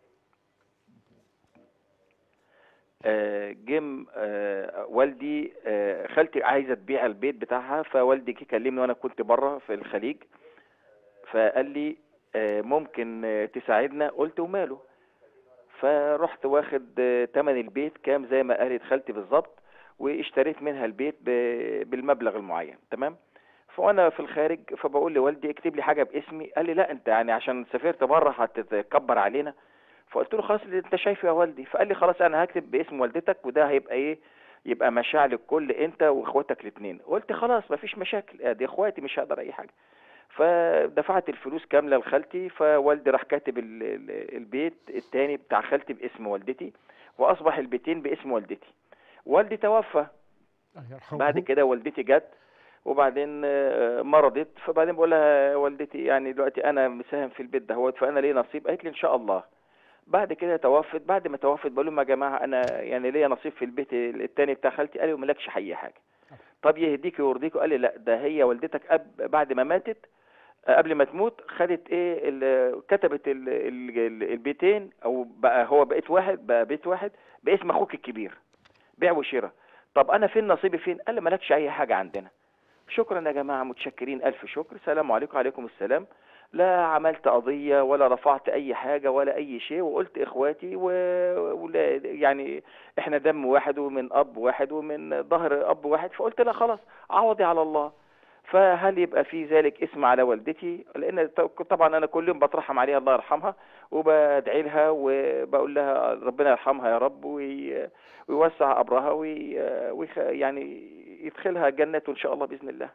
آه، جم آه، والدي آه، خالتي عايزة تبيع البيت بتاعها فوالدي جه كلمني وانا كنت بره في الخليج فقال لي آه، ممكن آه، تساعدنا قلت وماله فرحت واخد آه، تمن البيت كام زي ما قالت خالتي بالظبط واشتريت منها البيت ب- بالمبلغ المعين تمام فانا في الخارج فبقول لوالدي اكتب لي حاجه باسمي قال لي لا انت يعني عشان سافرت بره هتتكبر علينا فقلت له خلاص اللي انت شايفه يا والدي فقال لي خلاص انا هكتب باسم والدتك وده هيبقى ايه يبقى مشاع للكل انت واخواتك الاثنين قلت خلاص مفيش مشاكل آه، دي اخواتي مش هقدر اي حاجه فدفعت الفلوس كامله لخالتي فوالدي راح كاتب ال- ال- البيت التاني بتاع خالتي باسم والدتي واصبح البيتين باسم والدتي والدي توفى الله يرحمه بعد كده والدتي جت وبعدين آه، مرضت فبعدين بقول لها يا والدتي يعني دلوقتي انا مساهم في البيت دهوت فانا ليه نصيب قالت لي ان شاء الله بعد كده توفت بعد ما توفت بقول لهم يا جماعه انا يعني ليا نصيب في البيت التاني بتاع خالتي قالوا مالكش اي حاجه طب يهديك ويرضيك قال لي لا ده هي والدتك أب بعد ما ماتت آه، قبل ما تموت خدت ايه ال- كتبت ال- ال- ال- البيتين او بقى هو بقيت واحد بقى بيت واحد باسم اخوك الكبير بيع وشراء طب انا فين نصيبي فين قال لي مالكش اي حاجه عندنا شكرا يا جماعه متشكرين الف شكر سلام عليكم وعليكم السلام لا عملت قضيه ولا رفعت اي حاجه ولا اي شيء وقلت اخواتي و... ولا يعني احنا دم واحد ومن اب واحد ومن ظهر اب واحد فقلت لا خلاص عوضي على الله فهل يبقى في ذلك اسم على والدتي لان طبعا انا كل يوم بترحم عليها الله يرحمها وبدعي لها وبقول لها ربنا يرحمها يا رب وي... ويوسع قبرها وي... ويخ... يعني يدخلها جنته ان شاء الله باذن الله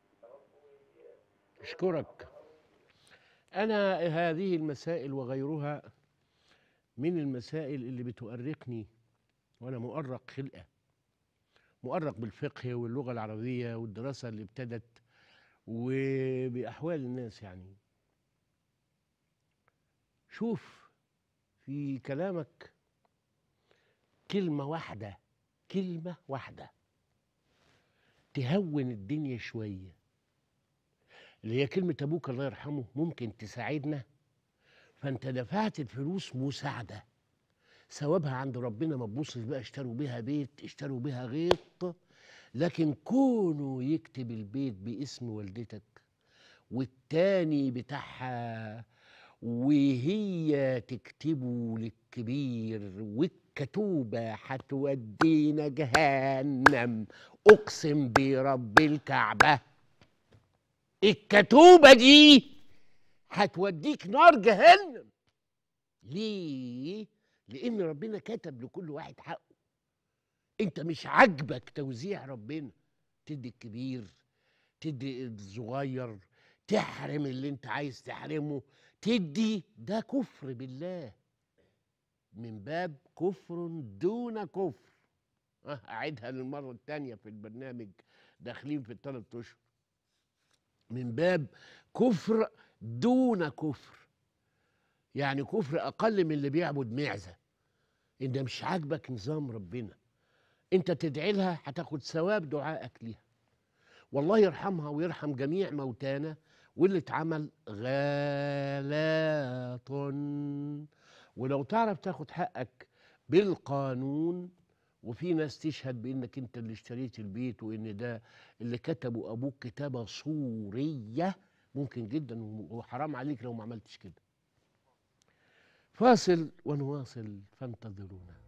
أشكرك أنا هذه المسائل وغيرها من المسائل اللي بتؤرقني وأنا مؤرق خلقة مؤرق بالفقه واللغة العربية والدراسة اللي ابتدت وبأحوال الناس يعني شوف في كلامك كلمة واحدة كلمة واحدة تهون الدنيا شوية اللي هي كلمة أبوك الله يرحمه ممكن تساعدنا فأنت دفعت الفلوس مساعدة ثوابها عند ربنا ما تبصش بقى اشتروا بيها بيت اشتروا بيها غيط لكن كونه يكتب البيت باسم والدتك والتاني بتاعها وهي تكتبه للكبير والكتوبة هتودينا جهنم أقسم برب الكعبة الكتوبة دي هتوديك نار جهنم ليه؟ لأن ربنا كتب لكل واحد حقه أنت مش عاجبك توزيع ربنا تدي الكبير تدي الصغير تحرم اللي أنت عايز تحرمه تدي ده كفر بالله من باب كفر دون كفر أه، أعيدها للمرة الثانية في البرنامج داخلين في الثلاث أشهر من باب كفر دون كفر يعني كفر اقل من اللي بيعبد معزه ان مش عاجبك نظام ربنا انت تدعي لها هتاخد ثواب دعائك ليها والله يرحمها ويرحم جميع موتانا واللي اتعمل غالات ولو تعرف تاخد حقك بالقانون وفي ناس تشهد بانك انت اللي اشتريت البيت وان ده اللي كتبه ابوك كتابه صوريه ممكن جدا وحرام عليك لو ما عملتش كده فاصل ونواصل فانتظرونا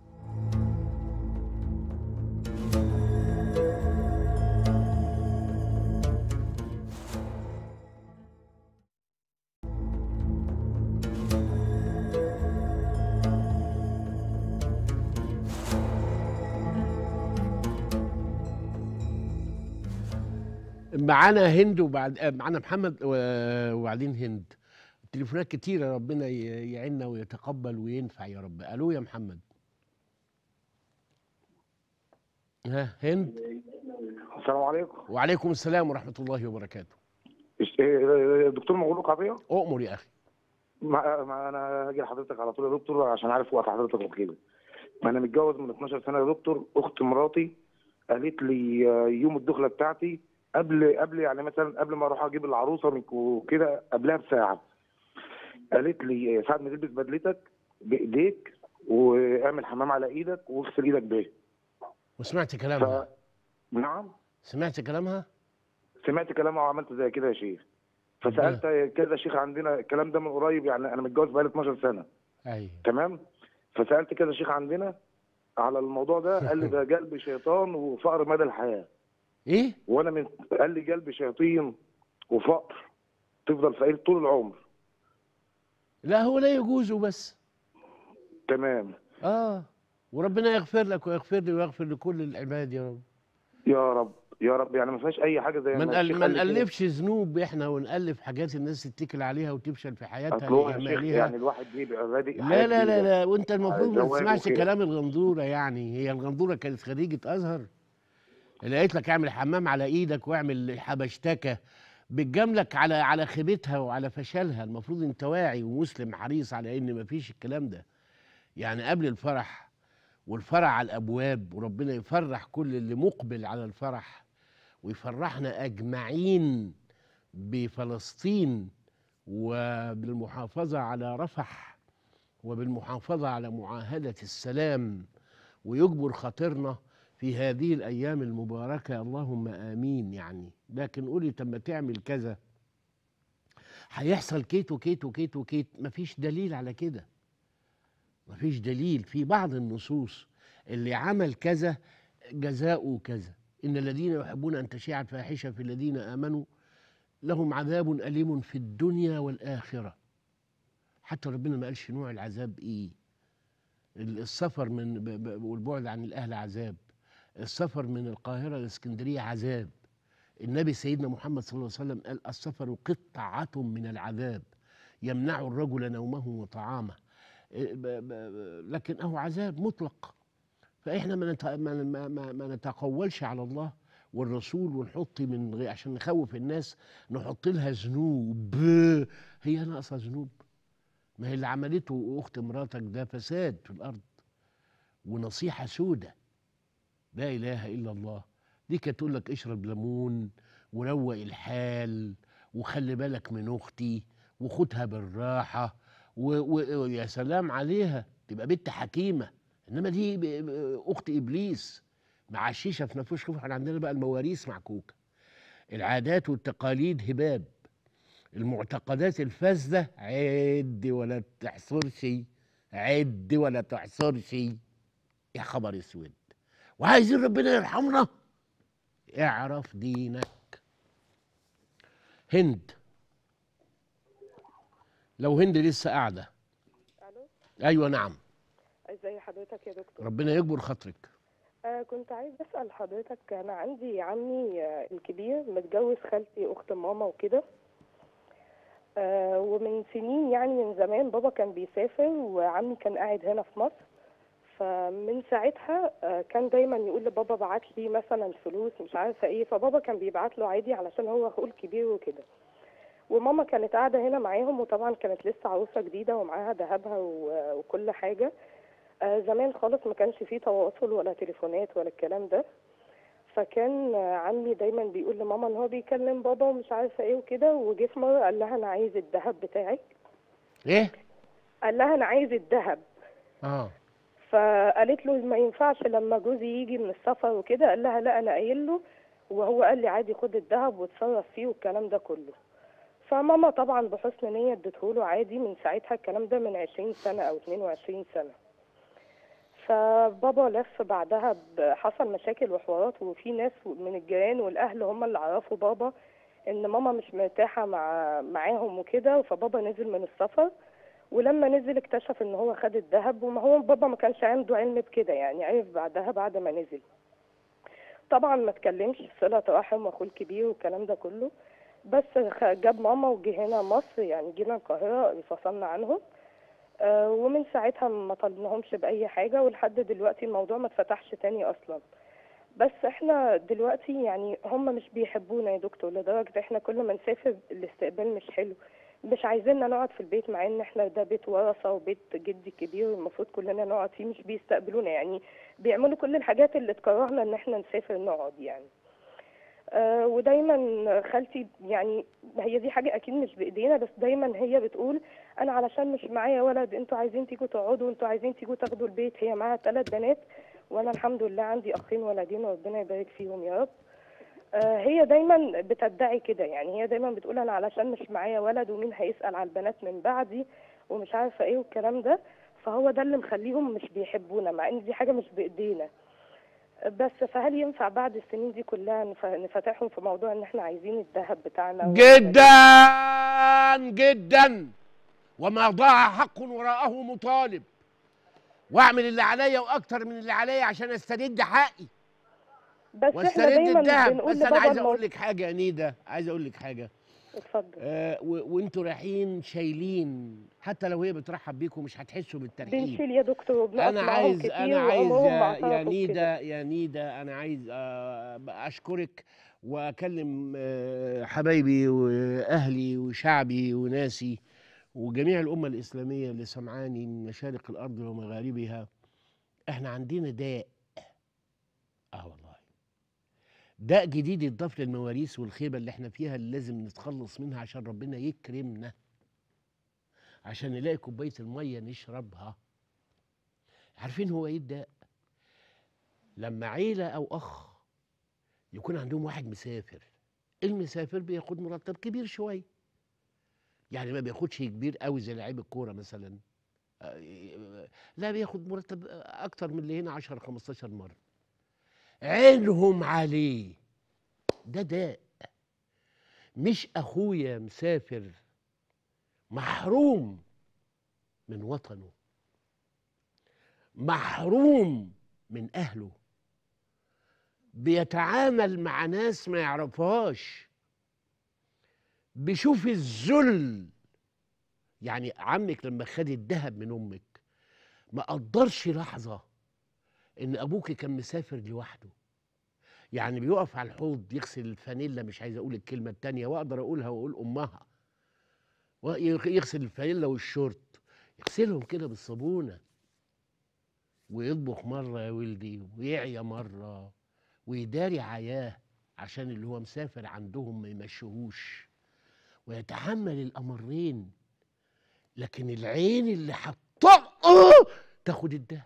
معانا هند وبعد آه، معانا محمد و- وبعدين هند تليفونات كتيرة ربنا ي- يعيننا ويتقبل وينفع يا رب ألو يا محمد ها هند السلام عليكم وعليكم السلام ورحمة الله وبركاته إيش- إيه، دكتور مغلوق عطيه أؤمر يا أخي ما, ما انا هاجي لحضرتك على طول يا دكتور عشان عارف وقت حضرتك وكده ما انا متجوز من 12 سنه يا دكتور اخت مراتي قالت لي آه، يوم الدخله بتاعتي قبل قبل يعني مثلا قبل ما اروح اجيب العروسه من وكده قبلها بساعه قالت لي آه، ساعه ما تلبس بدلتك بايديك واعمل حمام على ايدك واغسل ايدك بيه وسمعت كلامها نعم سمعت كلامها سمعت كلامها وعملت زي كده يا شيخ فسالت كذا شيخ عندنا الكلام ده من قريب يعني انا متجوز بقالي 12 سنه أيوه تمام فسالت كذا شيخ عندنا على الموضوع ده قال لي ده قلب شيطان وفقر مدى الحياه ايه وانا من قال لي قلب شياطين وفقر تفضل فقير طول العمر لا هو لا يجوز بس تمام اه وربنا يغفر لك ويغفر لي ويغفر لكل العباد يا رب يا رب يا رب يعني ما فيهاش اي حاجه زي ما ما نقل- الشيخ ما قال لي كده. نألفش ذنوب احنا ونألف حاجات الناس تتكل عليها وتفشل في حياتها اصل هو يا شيخ لإهمالها. يعني الواحد بيبقى بادئ لا حياة لا لا جديدة. لا وانت المفروض ما زواج تسمعش وكده. كلام الغندوره يعني هي الغندوره كانت خريجه ازهر اللي قالت لك اعمل حمام على ايدك واعمل حبشتكه بتجاملك على على خيبتها وعلى فشلها المفروض انت واعي ومسلم حريص على ان ما فيش الكلام ده يعني قبل الفرح والفرح على الابواب وربنا يفرح كل اللي مقبل على الفرح ويفرحنا اجمعين بفلسطين وبالمحافظه على رفح وبالمحافظه على معاهده السلام ويجبر خاطرنا في هذه الايام المباركه اللهم امين يعني لكن قولي طب ما تعمل كذا هيحصل كيت وكيت وكيت وكيت مفيش دليل على كده مفيش دليل في بعض النصوص اللي عمل كذا جزاؤه كذا ان الذين يحبون ان تشيع الفاحشه في الذين امنوا لهم عذاب اليم في الدنيا والاخره حتى ربنا ما قالش نوع العذاب ايه ال- السفر من ب- ب- والبعد عن الاهل عذاب السفر من القاهره لاسكندريه عذاب النبي سيدنا محمد صلى الله عليه وسلم قال السفر قطعه من العذاب يمنع الرجل نومه وطعامه إيه ب- ب- ب- لكن هو عذاب مطلق فاحنا ما نت- ما ما- ما- ما نتقولش على الله والرسول ونحط من غير عشان نخوف الناس نحط لها ذنوب هي ناقصه ذنوب ما هي اللي عملته اخت مراتك ده فساد في الارض ونصيحه سودة لا اله الا الله دي كانت تقول لك اشرب ليمون وروق الحال وخلي بالك من اختي وخدها بالراحه و- و- ويا سلام عليها تبقى بنت حكيمه انما دي ب- ب- اخت ابليس مع الشيشه في نفوش خوف احنا عندنا بقى المواريث معكوكه العادات والتقاليد هباب المعتقدات الفاسده عد ولا تحصرش عد ولا تحصرش يا خبر اسود وعايزين ربنا يرحمنا اعرف دينك هند لو هند لسه قاعده الو ايوه نعم ازي حضرتك يا دكتور ربنا يكبر خاطرك آه كنت عايز اسال حضرتك انا عندي عمي آه الكبير متجوز خالتي اخت ماما وكده آه ومن سنين يعني من زمان بابا كان بيسافر وعمي كان قاعد هنا في مصر فمن ساعتها آه كان دايما يقول لبابا بعت لي مثلا فلوس مش عارفه ايه فبابا كان بيبعت له عادي علشان هو اخوه الكبير وكده وماما كانت قاعده هنا معاهم وطبعا كانت لسه عروسه جديده ومعاها ذهبها و- وكل حاجه آه، زمان خالص ما كانش فيه تواصل ولا تليفونات ولا الكلام ده فكان آه، عمي دايما بيقول لماما ان هو بيكلم بابا ومش عارفه ايه وكده وجه في مره قال لها انا عايز الذهب بتاعك ايه قال لها انا عايز الذهب اه فقالت له ما ينفعش لما جوزي يجي من السفر وكده قال لها لا انا قايل له وهو قال لي عادي خد الذهب واتصرف فيه والكلام ده كله فماما طبعا بحسن نية اديتهوله عادي من ساعتها الكلام ده من 20 سنة أو 22 سنة فبابا لف بعدها ب- حصل مشاكل وحوارات وفي ناس من الجيران والأهل هم اللي عرفوا بابا إن ماما مش مرتاحة مع معاهم وكده فبابا نزل من السفر ولما نزل اكتشف إن هو خد الذهب وما هو بابا ما كانش عنده علم بكده يعني عرف بعدها بعد ما نزل طبعا ما اتكلمش في صلة رحم واخوه الكبير والكلام ده كله بس خ- جاب ماما وجه هنا مصر يعني جينا القاهرة انفصلنا عنهم آه، ومن ساعتها ما طالبناهمش بأي حاجة ولحد دلوقتي الموضوع ما اتفتحش تاني أصلا بس احنا دلوقتي يعني هم مش بيحبونا يا دكتور لدرجة احنا كل ما نسافر الاستقبال مش حلو مش عايزيننا نقعد في البيت مع ان احنا ده بيت ورثة وبيت جدي كبير والمفروض كلنا نقعد فيه مش بيستقبلونا يعني بيعملوا كل الحاجات اللي تكرهنا ان احنا نسافر نقعد يعني آه، ودايما خالتي يعني هي دي حاجة أكيد مش بإيدينا بس دايما هي بتقول أنا علشان مش معايا ولد أنتوا عايزين تيجوا تقعدوا أنتوا عايزين تيجوا تاخدوا البيت هي معاها ثلاث بنات وأنا الحمد لله عندي أخين ولدين وربنا يبارك فيهم يا رب آه، هي دايما بتدعي كده يعني هي دايما بتقول أنا علشان مش معايا ولد ومين هيسأل على البنات من بعدي ومش عارفة إيه والكلام ده فهو ده اللي مخليهم مش بيحبونا مع إن دي حاجة مش بإيدينا بس فهل ينفع بعد السنين دي كلها نف- نفتحهم في موضوع ان احنا عايزين الذهب بتاعنا و- جدا جدا وما ضاع حق وراءه مطالب واعمل اللي عليا واكتر من اللي عليا عشان استرد حقي بس احنا واسترد دايما الذهب بنقول بس انا لبابا عايز الموضوع اقول لك حاجه يا نيده عايز اقول لك حاجه اتفضل آه و- وانتوا رايحين شايلين حتى لو هي بترحب بيكم مش هتحسوا بالترحيب بنشيل يا دكتور وبنقف انا معاهم عايز كتير انا عايز وعمرهم ما يا, يا اعترفوا بكده. نيده يا نيده انا عايز آه، اشكرك واكلم آه، حبايبي واهلي وشعبي وناسي وجميع الامه الاسلاميه اللي سمعاني من مشارق الارض ومغاربها احنا عندنا داء اه والله داء جديد يضاف للمواريث والخيبه اللي احنا فيها اللي لازم نتخلص منها عشان ربنا يكرمنا عشان نلاقي كوبايه الميه نشربها عارفين هو ايه الداء لما عيله او اخ يكون عندهم واحد مسافر المسافر بياخد مرتب كبير شويه يعني ما بياخدش كبير قوي زي لعيب الكوره مثلا آه، لا بياخد مرتب اكتر من اللي هنا 10 15 مره عينهم عليه ده داء مش اخويا مسافر محروم من وطنه محروم من اهله بيتعامل مع ناس ما يعرفهاش بيشوف الذل يعني عمك لما خد الذهب من امك ما قدرش لحظه ان ابوك كان مسافر لوحده يعني بيقف على الحوض يغسل الفانيلا مش عايز اقول الكلمه التانية واقدر اقولها واقول امها ويغ- يغسل الفانيلا والشورت يغسلهم كده بالصابونه ويطبخ مره يا ولدي ويعيا مره ويداري عياه عشان اللي هو مسافر عندهم ما يمشيهوش ويتحمل الامرين لكن العين اللي هتطقه تاخد الدهب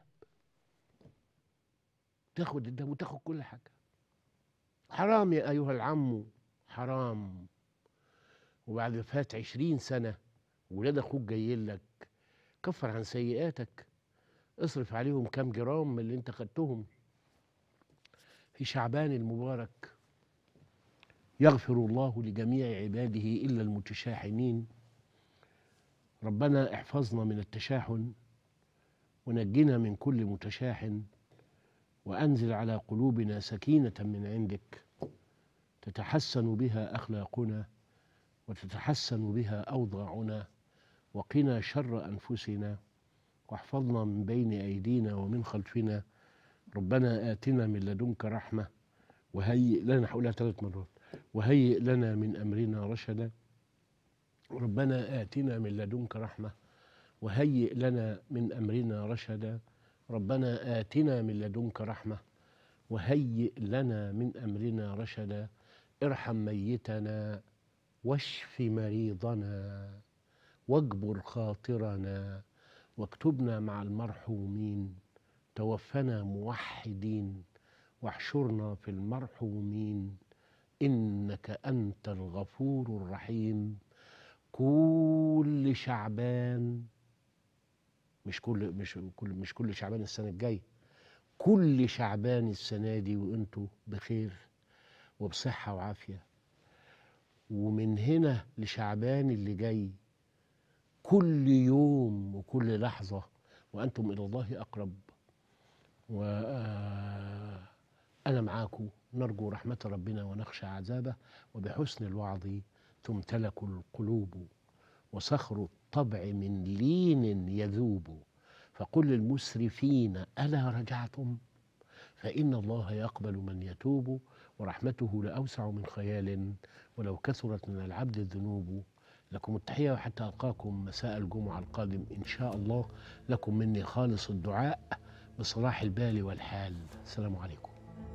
تاخد الدهب وتاخد كل حاجه حرام يا ايها العم حرام وبعد فات عشرين سنه ولاد اخوك جايين لك كفر عن سيئاتك اصرف عليهم كام جرام من اللي انت خدتهم في شعبان المبارك يغفر الله لجميع عباده الا المتشاحنين ربنا احفظنا من التشاحن ونجنا من كل متشاحن وانزل على قلوبنا سكينه من عندك تتحسن بها اخلاقنا وتتحسن بها اوضاعنا وقنا شر انفسنا واحفظنا من بين ايدينا ومن خلفنا ربنا اتنا من لدنك رحمه وهيئ لنا هقولها ثلاث مرات وهيئ لنا من امرنا رشدا ربنا آتنا من لدنك رحمة وهيئ لنا من أمرنا رشدا ربنا آتنا من لدنك رحمة وهيئ لنا من أمرنا رشدا ارحم ميتنا واشف مريضنا واجبر خاطرنا واكتبنا مع المرحومين توفنا موحدين واحشرنا في المرحومين إنك أنت الغفور الرحيم كل شعبان مش كل مش كل مش كل شعبان السنه الجايه كل شعبان السنه دي وانتوا بخير وبصحه وعافيه ومن هنا لشعبان اللي جاي كل يوم وكل لحظه وانتم الى الله اقرب وأنا معاكم نرجو رحمة ربنا ونخشى عذابه وبحسن الوعظ تمتلك القلوب وصخر الطبع من لين يذوب فقل للمسرفين ألا رجعتم فإن الله يقبل من يتوب ورحمته لأوسع من خيال ولو كثرت من العبد الذنوب لكم التحية وحتى ألقاكم مساء الجمعة القادم إن شاء الله لكم مني خالص الدعاء بصلاح البال والحال السلام عليكم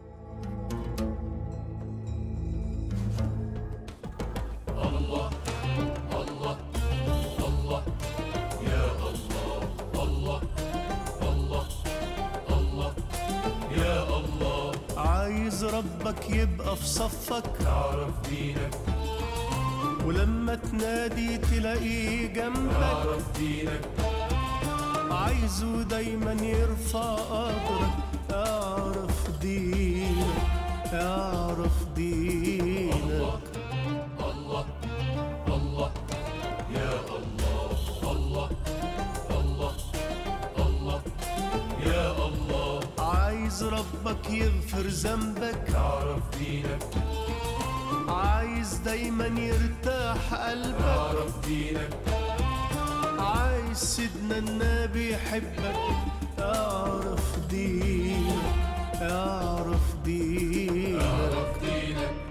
الله الله الله يا الله الله الله الله يا الله عايز ربك يبقى في صفك تعرف دينك ولما تنادي تلاقيه جنبك تعرف دينك عايزه دايما يرفع قدرك اعرف دينك اعرف دينك الله الله يا الله الله الله الله يا الله عايز ربك يغفر ذنبك تعرف دينك عايز دايما يرتاح قلبك تعرف دينك عايز سيدنا النبي يحبك اعرف دينك اعرف دينك اعرف دينك